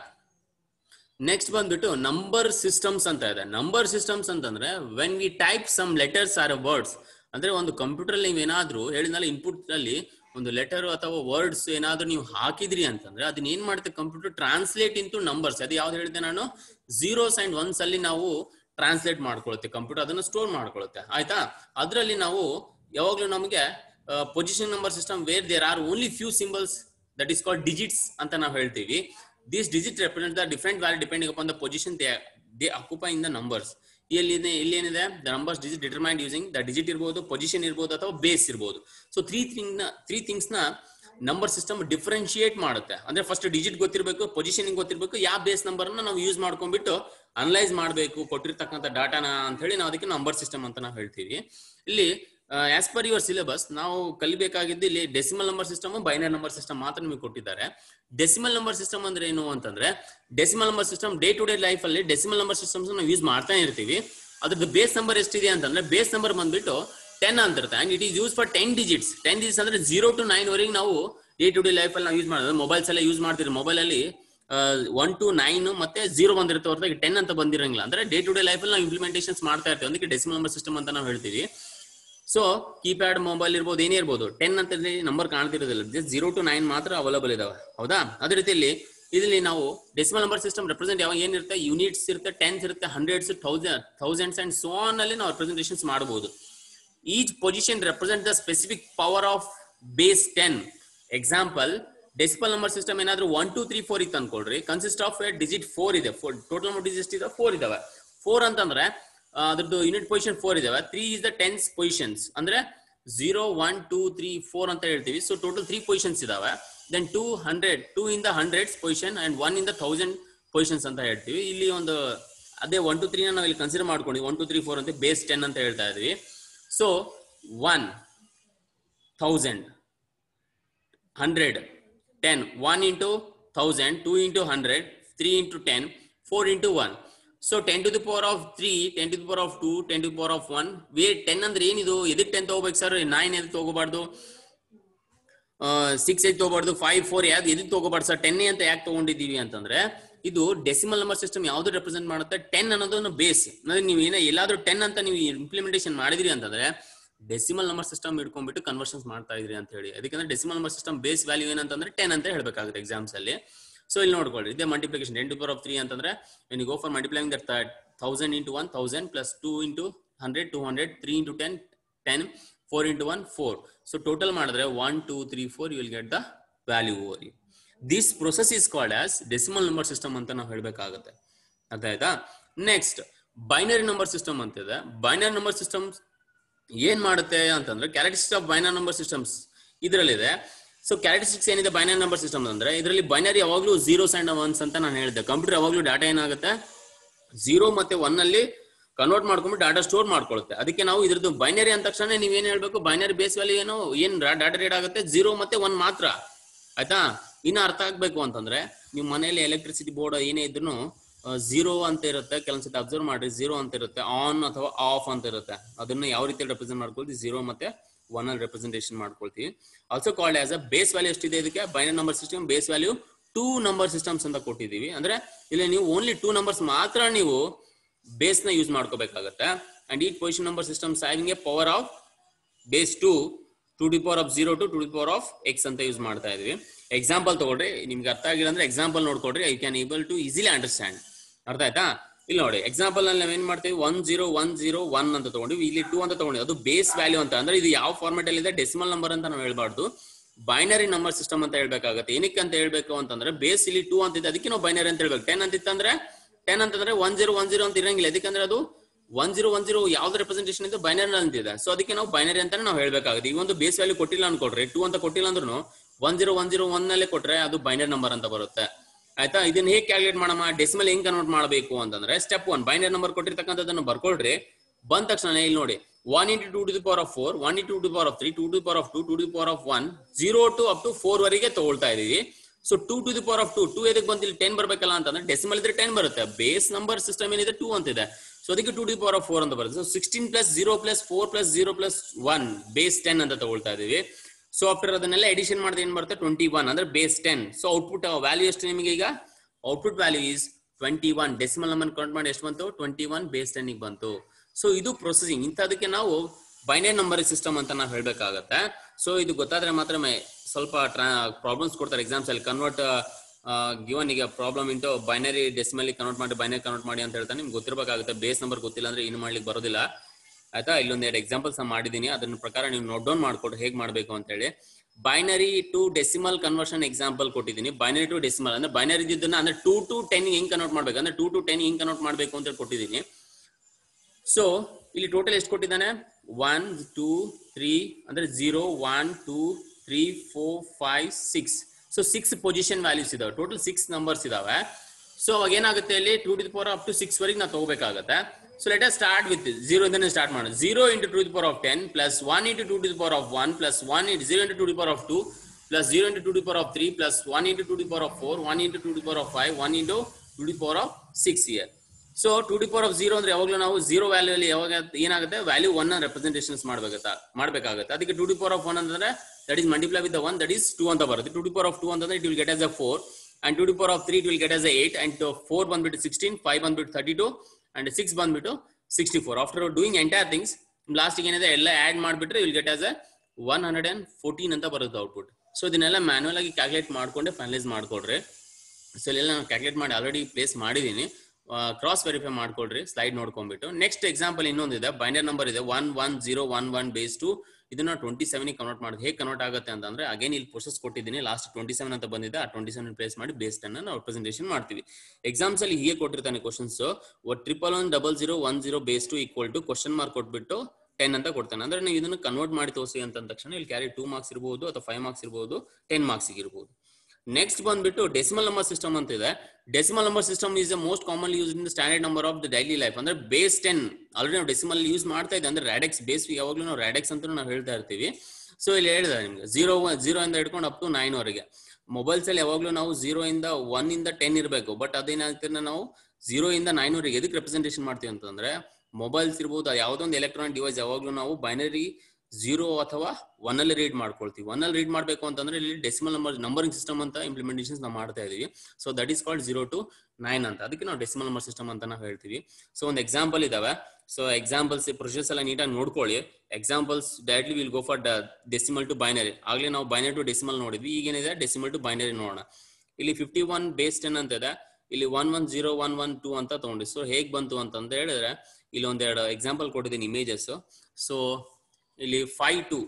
ನೆಕ್ಸ್ಟ್ ಬಂದ್ಬಿಟ್ಟು ನಂಬರ್ ಸಿಸ್ಟಮ್ಸ್ ಅಂತ ಇದೆ ನಂಬರ್ ಸಿಸ್ಟಮ್ಸ್ ಅಂತಂದ್ರೆ when we type some letters or words ಅಂದ್ರೆ ಒಂದು ಕಂಪ್ಯೂಟರ್ ಅಲ್ಲಿ ನೀವೇನಾದ್ರೂ ಹೇಳಿದ್ಮೇಲೆ ಇನ್ಪುಟ್ ಅಲ್ಲಿ ಒಂದು ಲೆಟರ್ ಅಥವಾ ವರ್ಡ್ಸ್ ಏನಾದ್ರೂ ನೀವು ಹಾಕಿದ್ರಿ ಅಂತಂದ್ರೆ ಅದನ್ನ ಏನ್ ಮಾಡುತ್ತೆ ಕಂಪ್ಯೂಟರ್ ಟ್ರಾನ್ಸ್ಲೇಟ್ ಇಂಟು ನಂಬರ್ಸ್ ಅದು ಯಾವ್ದು ಹೇಳಿದೆ ನಾನು ಝೀರೋಸ್ ಅಂಡ್ ಒನ್ಸ್ ಅಲ್ಲಿ ನಾವು ಟ್ರಾನ್ಸ್ಲೇಟ್ ಮಾಡ್ಕೊಳುತ್ತೆ ಕಂಪ್ಯೂಟರ್ ಅದನ್ನ ಸ್ಟೋರ್ ಮಾಡ್ಕೊಳುತ್ತೆ ಆಯ್ತಾ ಅದರಲ್ಲಿ ನಾವು ಯಾವಾಗ್ಲೂ ನಮಗೆ position number system where there are only few symbols that is called digits ಅಂತ ನಾವು ಹೇಳ್ತೀವಿ this digit represent the different value depending upon the position they they occupy in the numbers ಇಲ್ಲಿ ಇಲ್ಲಿ ಏನಿದೆ the numbers digit determined using the digit ಇರ್ಬೋದು ಪೊಸಿಷನ್ ಇರ್ಬೋದು ಅಥವಾ ಬೇಸ್ ಇರ್ಬೋದು ಸೊ ತ್ರೀ ಥಿಂಗ್ ನ ತ್ರೀ ಥಿಂಗ್ಸ್ ನ ನಂಬರ್ ಸಿಸ್ಟಮ್ ಡಿಫ್ರೆನ್ಶಿಯೇಟ್ ಮಾಡುತ್ತೆ ಅಂದ್ರೆ ಫಸ್ಟ್ ಡಿಜಿಟ್ ಗೊತ್ತಿರಬೇಕು ಪೊಸಿಷನಿಂಗ್ ಗೊತ್ತಿರಬೇಕು ಯಾವ ಬೇಸ್ ನಂಬರ್ ನಾವು ಯೂಸ್ ಮಾಡ್ಕೊಂಡ್ಬಿಟ್ಟು ಅನಲೈಸ್ ಮಾಡಬೇಕು ಕೊಟ್ಟಿರ್ತಕ್ಕಂಥ ಡಾಟಾನ ಅಂತ ಹೇಳಿ ನಾವು ಅದಕ್ಕೆ ನಂಬರ್ ಸಿಸ್ಟಮ್ ಅಂತ ನಾವು ಹೇಳ್ತೀವಿ ಇಲ್ಲಿ ಆಸ್ ಪರ್ ಯುವರ್ ಸಿಲೆಬಸ್ ನಾವು ಕಲಿಬೇಕಾಗಿದ್ದು ಇಲ್ಲಿ decimal number system binary number system ಮಾತ್ರ ನಿಮಗೆ ಕೊಟ್ಟಿದ್ದಾರೆ ಡೆಸಿಮಲ್ ನಂಬರ್ ಸಿಸ್ಟಮ್ ಅಂದ್ರೆ ಏನು ಅಂತಂದ್ರೆ decimal number system day to day life ಅಲ್ಲಿ ಡೆಸಿಮಲ್ ನಂಬರ್ ಸಿಸ್ಟಮ್ಸ್ ನಾವು ಯೂಸ್ ಮಾಡ್ತಾ ಇರ್ತೀವಿ ಅದ್ರದ್ದು ಬೇಸ್ ನಂಬರ್ ಎಷ್ಟಿದೆ ಅಂತಂದ್ರೆ ಬೇಸ್ ನಂಬರ್ ಬಂದ್ಬಿಟ್ಟು ಟೆನ್ ಅಂತ ಇರುತ್ತೆ and it is use for ten digits ten digits ಅಂದ್ರೆ ಜೀರೋ ಟು ನೈನ್ ವರೆಗೆ ನಾವು ಡೇ ಟು ಡೇ ಲೈಫ್ ಅಲ್ಲಿ ನಾವು ಯೂಸ್ ಮಾಡೋದು ಮೊಬೈಲ್ಸ್ ಎಲ್ಲ ಯೂಸ್ ಮಾಡ್ತೀರಿ ಮೊಬೈಲ್ ಅಲ್ಲಿ ಒನ್ ಟು ನೈನ್ ಮತ್ತೆ ಜೀರೋ ಬಂದಿರುತ್ತೆ ಹೊರತಾಗಿ ಟೆನ್ ಅಂತ ಬಂದಿರಂಗಿಲ್ಲ ಅಂದ್ರೆ ಡೇ ಟು ಡೇ ಲೈಫ್ ಅಲ್ಲಿ ನಾವು ಇಂಪ್ಲಿಮೆಂಟೇಷನ್ಸ್ ಮಾಡ್ತಾ ಇರ್ತೀವಿ ಅದಕ್ಕೆ ಡೆಸಿಮಲ್ ನಂಬರ್ ಸಿಸ್ಟಮ್ ಅಂತ ನಾವು ಹೇಳ್ತೀವಿ ಸೊ ಕೀಪ್ಯಾಡ್ ಮೊಬೈಲ್ ಇರ್ಬೋದು ಏನೇ ಇರ್ಬೋದು ಟೆನ್ ಅಂತ ನಂಬರ್ ಕಾಣ್ತಿರೋದಿಲ್ಲ ಜಸ್ಟ್ ಜೀರೋ ಟು ನೈನ್ ಮಾತ್ರ ಅವೈಲಬಲ್ ಇದಾವೆ ಹೌದಾ ಅದೇ ರೀತಿಯಲ್ಲಿ ಇದರಲ್ಲಿ ನಾವು ಡೆಸಿಮಲ್ ನಂಬರ್ ಸಿಸ್ಟಮ್ ರೆಪ್ರೆಸೆಂಟ್ ಯಾವಾಗ ಏನಿರುತ್ತೆ ಯೂನಿಟ್ಸ್ ಇರುತ್ತೆ ಟೆನ್ಸ್ ಇರುತ್ತೆ hundreds thousand thousands and so on ಅಲ್ಲಿ ನಾವು ರೆಪ್ರೆಸೆಂಟೇಷನ್ಸ್ ಮಾಡಬಹುದು each position represent the specific power of base ten example decimal number system ಏನಾದ್ರೂ ಒನ್ ಟೂ ತ್ರೀ ಫೋರ್ ಇತ್ತು ಅನ್ಕೊಳ್ರಿ ಕನ್ಸಿಸ್ಟ್ ಆಫ್ ಡಿಜಿಟ್ ಫೋರ್ ಇದೆ ಫೋರ್ ಟೋಟಲ್ ನಂಬರ್ ಡಿಜಿಟ್ ಇದೆ ಫೋರ್ ಇದಾವೆ ಫೋರ್ ಅಂತಂದ್ರೆ ಅದ್ರದ್ದು ಯೂನಿಟ್ ಪೊಸಿಷನ್ ಫೋರ್ ಇದಾವೆ three is the tens positions ಅಂದ್ರೆ zero one two three four ಅಂತ ಹೇಳ್ತೀವಿ ಸೊ ಟೋಟಲ್ ತ್ರೀ ಪೊಸಿಷನ್ಸ್ ಇದಾವೆ then two hundred two in the hundreds position and one in the thousand positions ಅಂತ ಹೇಳ್ತೀವಿ ಇಲ್ಲಿ ಒಂದು ಅದೇ ಒನ್ ಟು ತ್ರೀನ ನಾವು ಇಲ್ಲಿ ಕನ್ಸಿಡರ್ ಮಾಡ್ಕೊಂಡು ಒನ್ ಟು ತ್ರೀ ಫೋರ್ ಅಂತ ಬೇಸ್ ಟೆನ್ ಅಂತ ಹೇಳ್ತಾ ಇದೀವಿ so one thousand hundred ten one into thousand two into hundred three into ten four into one so ten to the power of three ten to the power of two ten to the power of one way ten ಅಂದ್ರೆ ಏನಿದು ಎದಕ್ಕೆ ಟೆನ್ ತಗೋಬೇಕು ಸರ್ ನೈನ್ ಎದಕ್ಕೆ ತಗೋಬಾರ್ದು ಸಿಕ್ಸ್ ಏಟ್ ತಗೋಬಾರ್ದು ಫೈವ್ ಫೋರ್ ಯಾವ್ದು ಎದಕ್ಕೆ ತಗೋಬಾರ್ದು ಸರ್ ಟೆನ್ ಅಂತ ಯಾಕೆ ತಗೊಂಡಿದೀವಿ ಅಂತಂದ್ರೆ ಇದು ಡೆಸಿಮಲ್ ನಂಬರ್ ಸಿಸ್ಟಮ್ ಯಾವ್ದು ರೆಪ್ರೆಸೆಂಟ್ ಮಾಡುತ್ತೆ ಟೆನ್ ಅನ್ನೋದನ್ನು ಬೇಸ್ ಅಂದ್ರೆ ನೀವು ಏನೇ ಎಲ್ಲಾದ್ರೂ ಟೆನ್ ಅಂತ ನೀವು ಇಂಪ್ಲಿಮೆಂಟೇಷನ್ ಮಾಡಿದ್ರಿ ಅಂತಂದ್ರೆ ಡೆಸಿಮಲ್ ನಂಬರ್ ಸಿಸ್ಟಮ್ ಇಟ್ಕೊಂಡ್ಬಿಟ್ಟು ಕನ್ವರ್ಷನ್ಸ್ ಮಾಡ್ತಾ ಇದ್ರಿ ಅಂತ ಹೇಳಿ ಅದಕ್ಕೆ decimal number system base value ಏನಂತಂದ್ರೆ ಟೆನ್ ಅಂತ ಹೇಳ್ಬೇಕಾಗುತ್ತೆ ಎಕ್ಸಾಮ್ಸ್ ಅಲ್ಲಿ ಸೊ ಇಲ್ಲಿ ನೋಡ್ಕೊಳ್ಳಿ ಇದೇ multiplication ten to power of three ಅಂತಂದ್ರೆ when you go for multiplying that thousand into one thousand plus two into hundred two hundred three into ten ten four into one four so total ಮಾಡಿದ್ರೆ one two three four you will get the value over here this process is called as decimal number system ಅಂತ ನಾವು ಹೇಳ್ಬೇಕಾಗುತ್ತೆ ಅರ್ಥ ಆಯ್ತಾ ನೆಕ್ಸ್ಟ್ ಬೈನರಿ ನಂಬರ್ ಸಿಸ್ಟಮ್ ಅಂತಿದೆ ಬೈನರಿ ನಂಬರ್ ಸಿಸ್ಟಮ್ ಏನ್ ಮಾಡುತ್ತೆ ಅಂತಂದ್ರೆ characteristics of binary number systems ಇದರಲ್ಲಿದೆ ಸೊ ಕ್ಯಾರೆಕ್ಟರಿಸ್ಟಿಕ್ಸ್ ಏನಿದೆ ಬೈನರಿ ನಂಬರ್ ಸಿಸ್ಟಮ್ ಅಂದ್ರೆ ಇದರಲ್ಲಿ ಬೈನರಿ ಯಾವಾಗಲೂ ಜೀರೋಸ್ ಅಂಡ್ ಒನ್ಸ್ ಅಂತ ನಾನು ಹೇಳಿದೆ ಕಂಪ್ಯೂಟರ್ ಯಾವಾಗಲೂ ಡಾಟಾ ಏನಾಗುತ್ತೆ ಜೀರೋ ಮತ್ತೆ ಒನ್ ಅಲ್ಲಿ ಕನ್ವರ್ಟ್ ಮಾಡ್ಕೊಂಡು ಡಾಟಾ ಸ್ಟೋರ್ ಮಾಡ್ಕೊಳ್ಳುತ್ತೆ ಅದಕ್ಕೆ ನಾವು ಇದ್ರದ್ದು ಬೈನರಿ ಅಂದ ತಕ್ಷಣ ನೀವೇನ್ ಹೇಳ್ಬೇಕು ಬೈನರಿ ಬೇಸ್ ವ್ಯಾಲ್ಯೂ ಏನು ಏನ್ ಡಾಟಾ ರೇಟ್ ಆಗುತ್ತೆ ಜೀರೋ ಮತ್ತೆ ಒನ್ ಮಾತ್ರ ಆಯ್ತಾ ಇನ್ನ ಅರ್ಥ ಆಗ್ಬೇಕು ಅಂತಂದ್ರೆ ನೀವು ಮನೆಯಲ್ಲಿ ಎಲೆಕ್ಟ್ರಿಸಿಟಿ ಬೋರ್ಡ್ ಏನೇ ಇದ್ರು ಝೀರೋ ಅಂತ ಇರುತ್ತೆ ಕೆಲವೊಂದ್ಸತಿ ಅಬ್ಸರ್ವ್ ಮಾಡ್ರಿ ಝೀರೋ ಅಂತ ಇರುತ್ತೆ ಆನ್ ಅಥವಾ ಆಫ್ ಅಂತ ಇರುತ್ತೆ ಅದನ್ನ ಯಾವ ರೀತಿ ರೆಪ್ರೆಸೆಂಟ್ ಮಾಡ್ಕೊಳ್ತೀವಿ ಝೀರೋ ಮತ್ತೆ ಒನ್ ಅಲ್ಲಿ ರೆಪ್ರೆಸೆಂಟೇಷನ್ ಮಾಡ್ಕೊಳ್ತೀವಿ also called as a base value ಎಷ್ಟಿದೆ ಇದಕ್ಕೆ binary number system base value two number systems ಅಂತ ಕೊಟ್ಟಿದೀವಿ ಅಂದ್ರೆ ಇಲ್ಲಿ ನೀವು ಓನ್ಲಿ ಟೂ ನಂಬರ್ಸ್ ಮಾತ್ರ ನೀವು ಬೇಸ್ ನ ಯೂಸ್ ಮಾಡ್ಕೋಬೇಕಾಗತ್ತೆ ಅಂಡ್ ಈ position number systems having a power of base two to the power of zero two to the power of X ಅಂತ ಯೂಸ್ ಮಾಡ್ತಾ ಇದೀವಿ ಎಕ್ಸಾಂಪಲ್ ತಗೊಳ್ರಿ ನಿಮ್ಗೆ ಅರ್ಥ ಆಗಿಲ್ಲ ಅಂದ್ರೆ ಎಕ್ಸಾಂಪಲ್ ನೋಡ್ಕೊಡ್ರಿ I can able to easily understand ಅರ್ಥ ಆಯ್ತಾ ಇಲ್ಲಿ ನೋಡಿ ಎಕ್ಸಾಂಪಲ್ ನಲ್ಲಿ ನಾವೇನ್ ಮಾಡ್ತೀವಿ one zero one zero one ಅಂತ ತಗೊಂಡಿವಿ ಇಲ್ಲಿ ಟೂ ಅಂತ ತಗೊಂಡಿವಿ ಅದು ಬೇಸ್ ವ್ಯಾಲ್ಯೂ ಅಂತ ಅಂದ್ರೆ ಇದು ಯಾವ ಫಾರ್ಮೆಟ್ ಅಲ್ಲಿ ಇದೆ ಡೆಸಿಮಲ್ ನಂಬರ್ ಅಂತ ನಾವು ಹೇಳ್ಬಾರ್ದು ಬೈನರಿ ನಂಬರ್ ಸಿಸ್ಟಮ್ ಅಂತ ಹೇಳ್ಬೇಕಾಗುತ್ತೆ ಏನಕ್ಕೆ ಅಂತ ಹೇಳ್ಬೇಕು ಅಂತಂದ್ರೆ ಬೇಸ್ ಇಲ್ಲಿ ಟೂ ಅಂತಿದೆ ಅದಕ್ಕೆ ನಾವು ಬೈನರಿ ಅಂತ ಹೇಳ್ಬೇಕು ಟೆನ್ ಅಂತಿತ್ತಂದ್ರೆ ಟೆನ್ ಅಂತಂದ್ರೆ ಒನ್ ಜೀರೋ ಒನ್ ಜೀರೋ ಅಂತ ಇರಂಗಿಲ್ಲ ಯಾಕಂದ್ರೆ ಅದು ಒನ್ ಜೀರೋ ಒನ್ ಜೀರೋ ಯಾವ್ದು ರೆಪ್ರೆಸೆಂಟೇಷನ್ ಇದೆ ಬೈನರಿ ಅಂತಿದೆ ಸೊ ಅದಕ್ಕೆ ನಾವು ಬೈನರಿ ಅಂತಾನೆ ನಾವು ಹೇಳ್ಬೇಕಾಗುತ್ತೆ ಈಗ ಒಂದು ಬೇಸ್ ವ್ಯಾಲ್ಯೂ ಕೊಟ್ಟಿಲ್ಲ ಅನ್ಕೊಡ್ರಿ ಟೂ ಅಂತ ಕೊಟ್ಟಿಲ್ಲ ಅಂದ್ರೂ one zero one zero one ನಲ್ಲೇ ಕೊಟ್ರೆ ಅದು ಬೈನರಿ ನಂಬರ್ ಅಂತ ಬರುತ್ತೆ ಆಯ್ತಾ ಇದನ್ನ ಹೇಗೆ ಕ್ಯಾಲ್ಕುಲೇಟ್ ಮಾಡಮ್ಮ ಡೆಸಿಮಲ್ ಹೆಂಗ್ ಕನ್ವರ್ಟ್ ಮಾಡಬೇಕು ಅಂತಂದ್ರೆ ಸ್ಟೆಪ್ ಒನ್ ಬೈನರಿ ನಂಬರ್ ಕೊಟ್ಟಿರ್ತಕ್ಕಂಥದ್ದನ್ನು ಬರ್ಕೊಳ್ರಿ ಬಂದ ತಕ್ಷಣ ಇಲ್ಲಿ ನೋಡಿ one into two to the power of four one into two the power of three two to power of two to the power of one zero to up to four ವರೆಗೆ ತಗೊಳ್ತಾ ಇದೀವಿ so two to the power of two two ಎದಕ್ಕೆ ಬಂತು ಇಲ್ಲಿ ಟೆನ್ ಬರ್ಬೇಕಲ್ಲ ಅಂತಂದ್ರೆ ಡೆಸಿಮಲ್ ಇದ್ರೆ ಟೆನ್ ಬರುತ್ತೆ ಬೇಸ್ ನಂಬರ್ ಸಿಸ್ಟಮ್ ಏನಿದೆ ಟೂ ಅಂತಿದೆ ಸೊ ಅದಕ್ಕೆ two the power of four ಅಂತ ಬರುತ್ತೆ so sixteen plus zero plus four plus zero plus one base ten ಅಂತ ತಗೊಳ್ತಾ ಇದೀವಿ ಸೊ ಆಫ್ಟರ್ ಅದನ್ನೆಲ್ಲ ಎಡಿಷನ್ ಮಾಡಿದ್ರೆ ಏನ್ ಬರುತ್ತೆ ಟ್ವೆಂಟಿ ಒನ್ ಅಂದ್ರೆ base ten so output value ಎಷ್ಟು ನಿಮಗೆ ಈಗ output value is twenty one decimal number count ಮಾಡಿ ಎಷ್ಟು ಬಂತು ಟ್ವೆಂಟಿ ಒನ್ ಬೇಸ್ ಟೆನ್ ಬಂತು ಸೊ ಇದು ಪ್ರೊಸೆಸಿಂಗ್ ಇಂಥದಕ್ಕೆ ನಾವು ಬೈನರಿ ನಂಬರ್ ಸಿಸ್ಟಮ್ ಅಂತ ನಾವು ಹೇಳ್ಬೇಕಾಗತ್ತೆ ಸೊ ಇದು ಗೊತ್ತಾದ್ರೆ ಮಾತ್ರ ಮೆ- ಸ್ವಲ್ಪ ಪ್ರಾಬ್ಲಮ್ಸ್ ಕೊಡ್ತಾರೆ ಎಕ್ಸಾಮ್ಸ್ ಅಲ್ಲಿ ಕನ್ವರ್ಟ್ ಗಿವನ್ ಈಗ ಪ್ರಾಬ್ಲಮ್ ಇಂಟು ಬೈನರಿ ಡೆಸಿಮಲ್ಲಿ ಕನ್ವರ್ಟ್ ಮಾಡಿ ಬೈನರಿ ಕನ್ವರ್ಟ್ ಮಾಡಿ ಅಂತ ಹೇಳ್ತಾರೆ ನಿಮ್ಗೆ ಗೊತ್ತಿರಬೇಕಾಗುತ್ತೆ ಬೇಸ್ ನಂಬರ್ ಗೊತ್ತಿಲ್ಲ ಅಂದ್ರೆ ಏನು ಮಾಡ್ಲಿಕ್ಕೆ ಬರೋದಿಲ್ಲ ಆಯ್ತಾ ಇಲ್ಲೊಂದ್ ಎರಡು ಎಕ್ಸಾಂಪಲ್ಸ್ ಮಾಡಿದೀನಿ ಅದನ್ನ ಪ್ರಕಾರ ನೀವು ನೋಟ್ ಡೌನ್ ಮಾಡ್ಕೊಟ್ಟು ಹೇಗೆ ಮಾಡಬೇಕು ಅಂತ ಹೇಳಿ binary to decimal conversion example ಕೊಟ್ಟಿದ್ದೀನಿ ಬೈನರಿ ಟು ಡೆಸಿಮಲ್ ಅಂದ್ರೆ ಬೈನರಿ ಇದ್ದನ್ನ ಅಂದ್ರೆ ಟೂ ಟು ಟೆನ್ ಹೆಂಗ್ ಕನ್ವರ್ಟ್ ಮಾಡ್ಬೇಕು ಅಂದ್ರೆ ಟೂ ಟು ಟೆನ್ ಹೆಂಗ್ ಕನ್ವರ್ಟ್ ಮಾಡ್ಬೇಕು ಅಂತ ಹೇಳಿ ಕೊಟ್ಟಿದ್ದೀನಿ ಸೊ ಇಲ್ಲಿ ಟೋಟಲ್ ಎಷ್ಟು ಕೊಟ್ಟಿದ್ದಾನೆ ಒನ್ ಟೂ ತ್ರೀ ಅಂದ್ರೆ zero one two three four five six so six position values ಇದಾವೆ ಟೋಟಲ್ ಸಿಕ್ಸ್ ನಂಬರ್ಸ್ ಇದಾವೆ ಸೊ ಅವಾಗ ಏನಾಗುತ್ತೆ ಇಲ್ಲಿ two the power up to six ವರೆಗೆ ನಾವು ತಗೋಬೇಕಾಗುತ್ತೆ so let start with zero ಇಂದಾನೆ ಸ್ಟಾರ್ಟ್ ಮಾಡೋಣ zero into two the power of ten plus one into two the power of one plus one into zero into two the power of two plus zero into two the power of three plus one into two the power of four one into two the power of five one into two the power of six here so two the power of zero ಅಂದ್ರೆ ಯಾವಾಗಲೂ ನಾವು ಜೀರೋ ವ್ಯಾಲ್ಯೂ ಅಲ್ಲಿ ಯಾವಾಗ ಏನಾಗುತ್ತೆ ವ್ಯಾಲ್ಯೂ ಒನ್ ರೆಪ್ರೆಸೆಂಟೇಷನ್ಸ್ ಮಾಡ್ಬೇಕಾಗತ್ತಾ ಮಾಡ್ಬೇಕಾಗುತ್ತೆ ಅದಕ್ಕೆ two the power of one ಅಂತಂದ್ರೆ that is multiply with one that is two ಅಂತ ಬರುತ್ತೆ two the power of two ಅಂತಂದ್ರೆ it will get as a four and two the power of three it will get as a eight and four ಬಂದ್ಬಿಟ್ಟು ಸಿಕ್ಸ್ಟೀನ್ ಫೈವ್ ಬಂದ್ಬಿಟ್ಟು ತರ್ಟಿ ಟು ಅಂಡ್ ಸಿಕ್ಸ್ ಬಂದ್ಬಿಟ್ಟು sixty four after doing entire things last ಏನಿದೆ ಎಲ್ಲ ಆಡ್ ಮಾಡಿಬಿಟ್ರೆ will get as a one hundred and fourteen ಅಂತ ಬರುತ್ತೆ ಔಟ್ಪುಟ್ ಸೊ ಇದನ್ನೆಲ್ಲ ಮ್ಯಾನ್ಯಲ್ ಆಗಿ ಕ್ಯಾಲ್ಕುಲೇಟ್ ಮಾಡ್ಕೊಂಡೆ ಫೈನಲೈಸ್ ಮಾಡ್ಕೊಡ್ರಿ ಸೊ ಇಲ್ಲೆಲ್ಲ ನಾನು ಕ್ಯಾಲ್ಕುಲೇಟ್ ಮಾಡಿ ಆಲ್ರೆಡಿ ಪ್ಲೇಸ್ ಮಾಡಿದ್ದೀನಿ ಕ್ರಾಸ್ ವೆರಿಫೈ ಮಾಡ್ಕೊಳ್ರಿ ಸ್ಲೈಡ್ ನೋಡ್ಕೊಂಡ್ಬಿಟ್ಟು ನೆಕ್ಸ್ಟ್ ಎಕ್ಸಾಂಪಲ್ ಇನ್ನೊಂದಿದೆ ಬೈನರ್ ನಂಬರ್ ಇದೆ one one zero one one base two ಇದನ್ನ ಟ್ವೆಂಟಿ ಸೆವೆನ್ ಕನ್ವರ್ಟ್ ಮಾಡೋದು ಹೇಗೆ ಕನ್ವರ್ಟ್ ಆಗುತ್ತೆ ಅಂತಂದ್ರೆ ಅಗೇನ್ ಇಲ್ಲಿ ಪ್ರೊಸೆಸ್ ಕೊಟ್ಟಿದ್ದೀನಿ ಲಾಸ್ಟ್ ಟ್ವೆಂಟಿ ಸೆವೆನ್ ಅಂತ ಬಂದಿದೆ ಆ ಟ್ವೆಂಟಿ ಸೆವೆನ್ ಪ್ಲೇಸ್ ಮಾಡಿ ಬೇಸ್ ಟೆನ್ ನಾವು ಪ್ರೆಸೆಂಟೇಷನ್ ಮಾಡ್ತೀವಿ ಎಕ್ಸಾಮ್ಸ್ ಅಲ್ಲಿ ಹೀಗೆ ಕೊಟ್ಟಿರ್ತಾನೆ questions triple one double zero one zero base two equal to question mark ಕೊಟ್ಬಿಟ್ಟು ಟೆನ್ ಅಂತ ಕೊಡ್ತಾನೆ ಅಂದ್ರೆ ನೀವು ಇದನ್ನ ಕನ್ವರ್ಟ್ ಮಾಡಿ ತೋರಿಸಿ ಅಂತ ತಕ್ಷಣ ಇಲ್ಲಿ ಕ್ಯಾರಿ ಟೂ ಮಾರ್ಕ್ಸ್ ಇರಬಹುದು ಅಥವಾ ಫೈವ್ ಮಾರ್ಕ್ಸ್ ಇರಬಹುದು ಟೆನ್ ಮಾರ್ಕ್ಸ್ ಇರಬಹುದು ನೆಕ್ಸ್ಟ್ ಬಂದ್ಬಿಟ್ಟು ಡೆಸಿಮಲ್ ನಂಬರ್ ಸಿಸ್ಟಮ್ ಅಂತ ಇದೆ decimal number system is the most common use in the standard number of the daily life ಅಂದ್ರೆ ಬೇಸ್ ಟೆನ್ ಆಲ್ರೆಡಿ ನಾವು ಡೆಸಿಮಲ್ ಯೂಸ್ ಮಾಡ್ತಾ ಇದ್ದೆ ಅಂದ್ರೆ ರ್ಯಾಡೆಕ್ಸ್ ಬೇಸ್ ಯಾವಾಗಲೂ ನಾವು ರ್ಯಾಡೆಕ್ಸ್ ಅಂತ ನಾವು ಹೇಳ್ತಾ ಇರ್ತೀವಿ ಸೊ ಇಲ್ಲಿ ಹೇಳಿದೆ ನಿಮ್ಗೆ ಜೀರೋ ಜೀರೋ ಇಂದ ಹಿಡ್ಕೊಂಡು ಅಪ್ ಟು ನೈನ್ ವರೆಗೆ ಮೊಬೈಲ್ಸ್ ಅಲ್ಲಿ ಯಾವಾಗಲೂ ನಾವು ಜೀರೋ ಇಂದ ಒನ್ ಇಂದ ಟೆನ್ ಇರಬೇಕು ಬಟ್ ಅದೇನಾಗ್ತಿದ್ರೆ ನಾವು ಜೀರೋ ಇಂದ ನೈನ್ ವರೆಗೆ ಎದಕ್ಕೆ ರೆಪ್ರೆಸೆಂಟೇಷನ್ ಮಾಡ್ತೀವಿ ಅಂತಂದ್ರೆ ಮೊಬೈಲ್ಸ್ ಇರ್ಬೋದು ಯಾವುದೋ ಒಂದು ಎಲೆಕ್ಟ್ರಾನಿಕ್ ಡಿವೈಸ್ ಯಾವಾಗಲೂ ನಾವು ಬೈನರಿ ಜೀರೋ ಅಥವಾ ಒನ್ ಅಲ್ಲಿ ರೀಡ್ ಮಾಡ್ಕೊಳ್ತೀವಿ ಒನ್ ಅಲ್ಲಿ ರೀಡ್ ಮಾಡಬೇಕು ಅಂತಂದ್ರೆ ಇಲ್ಲಿ ಡೆಸಿಮಲ್ ನಂಬರ್ ನಂಬರಿಂಗ್ ಸಿಸ್ಟಮ್ ಅಂತ ಇಂಪ್ಲಿಮೆಂಟೇಷನ್ ನಾವು ಮಾಡ್ತಾ ಇದೀವಿ so that is called zero to nine ಅಂತ ಅದಕ್ಕೆ ನಾವು ಡೆಸಿಮಲ್ ನಂಬರ್ ಸಿಸ್ಟಮ್ ಅಂತ ನಾವು ಹೇಳ್ತೀವಿ ಸೊ ಒಂದು ಎಕ್ಸಾಂಪಲ್ ಇದಾವೆ ಸೊ ಎಕ್ಸಾಂಪಲ್ಸ್ ಪ್ರೊಸೆಸ್ ಎಲ್ಲ ನೀಟಾಗಿ ನೋಡ್ಕೊಳ್ಳಿ examples directly will go for decimal to binary ಆಗ್ಲೇ ನಾವು ಬೈನರಿ ಟು ಡೆಸಿಮಲ್ ನೋಡಿದ್ವಿ ಈಗೇನಿದೆ ಡೆಸಿಮಲ್ ಟು ಬೈನರಿ ನೋಡೋಣ ಇಲ್ಲಿ ಫಿಫ್ಟಿ ಒನ್ ಬೇಸ್ ಟೆನ್ ಅಂತ ಇದೆ ಇಲ್ಲಿ one one zero one one two ಅಂತ ತಗೊಂಡಿ ಸೊ ಹೇಗ್ ಬಂತು ಅಂತಂತ ಹೇಳಿದ್ರೆ ಇಲ್ಲಿ ಒಂದೆರಡು ಎಕ್ಸಾಂಪಲ್ ಕೊಟ್ಟಿದ್ದೀನಿ ಇಮೇಜಸ್ ಸೊ ಇಲ್ಲಿ five two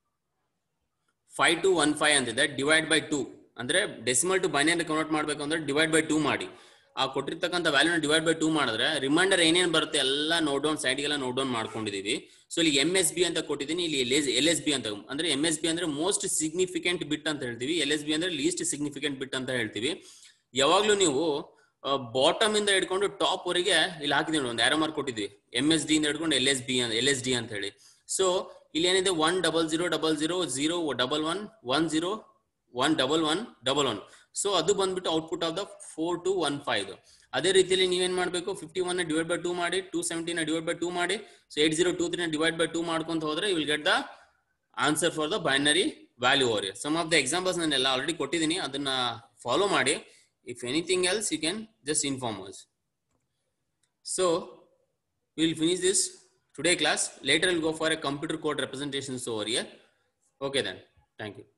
five two one five ಅಂತಿದೆ ಡಿವೈಡ್ ಬೈ ಟೂ ಅಂದ್ರೆ ಡೆಸಿಮಲ್ ಟು ಬೈನರಿ ಕನ್ವರ್ಟ್ ಮಾಡ್ಬೇಕು ಅಂದ್ರೆ ಡಿವೈಡ್ ಬೈ ಟೂ ಮಾಡಿ ಆ ಕೊಟ್ಟಿರ್ತಕ್ಕಂಥ ವ್ಯಾಲ್ಯೂನ ಡಿವೈಡ್ ಬೈ ಟೂ ಮಾಡಿದ್ರೆ ರಿಮೈಂಡರ್ ಏನೇನು ಬರುತ್ತೆ ಎಲ್ಲ ನೋಟ್ ಡೌನ್ ಸೈಡ್ಗೆಲ್ಲ ನೋಟ್ ಡೌನ್ ಮಾಡ್ಕೊಂಡಿದೀವಿ ಸೊ ಇಲ್ಲಿ ಎಂ ಎಸ್ ಬಿ ಅಂತ ಕೊಟ್ಟಿದ್ದೀನಿ ಇಲ್ಲಿ L S L S B ಅಂತ ಅಂದ್ರೆ ಎಂ ಎಸ್ ಬಿ ಅಂದ್ರೆ ಮೋಸ್ಟ್ ಸಿಗ್ನಿಫಿಕೆಂಟ್ ಬಿಟ್ ಅಂತ ಹೇಳ್ತೀವಿ ಎಲ್ ಎಸ್ ಬಿ ಅಂದ್ರೆ ಲೀಸ್ಟ್ ಸಿಗ್ನಿಫಿಕೆಂಟ್ ಬಿಟ್ ಅಂತ ಹೇಳ್ತೀವಿ ಯಾವಾಗ್ಲೂ ನೀವು ಬಾಟಮ್ ಇಂದ ಹಿಡ್ಕೊಂಡು ಟಾಪ್ ವರೆಗೆ ಇಲ್ಲಿ ಹಾಕಿದೀವಿ ಒಂದು ಆರೋ ಮಾರ್ಕ್ ಕೊಟ್ಟಿದ್ವಿ ಎಂ ಎಸ್ ಡಿ ಇಂದ ಹಿಡ್ಕೊಂಡು L S B L S D ಅಂತ ಹೇಳಿ ಸೊ ಇಲ್ಲಿ ಏನಿದೆ one double zero double zero zero double one one zero one double one double one so ಅದು ಬಂದ್ಬಿಟ್ಟು output of the four two one five ಅದೇ ರೀತಿಯಲ್ಲಿ ನೀವೇನ್ ಮಾಡಬೇಕು fifty one divide by two ಮಾಡಿ ಟೂ ಸೆವೆಂಟಿನ ಡಿವೈಡ್ ಬೈ ಟೂ ಮಾಡಿ ಸೊ ಏಟ್ ಜೀರೋ ಟೂ ತ್ರೀನ ಡಿವೈಡ್ ಬೈ ಟೂ ಮಾಡ್ಕೊಂತ ಹೋದ್ರೆ you will get the answer for the binary value over some of the examples ನಾನು ಎಲ್ಲ ಆಲ್ರೆಡಿ ಕೊಟ್ಟಿದ್ದೀನಿ ಅದನ್ನ ಫಾಲೋ ಮಾಡಿ if anything else you can just inform us so will finish this today class later we'll go for a computer code representations over here okay then thank you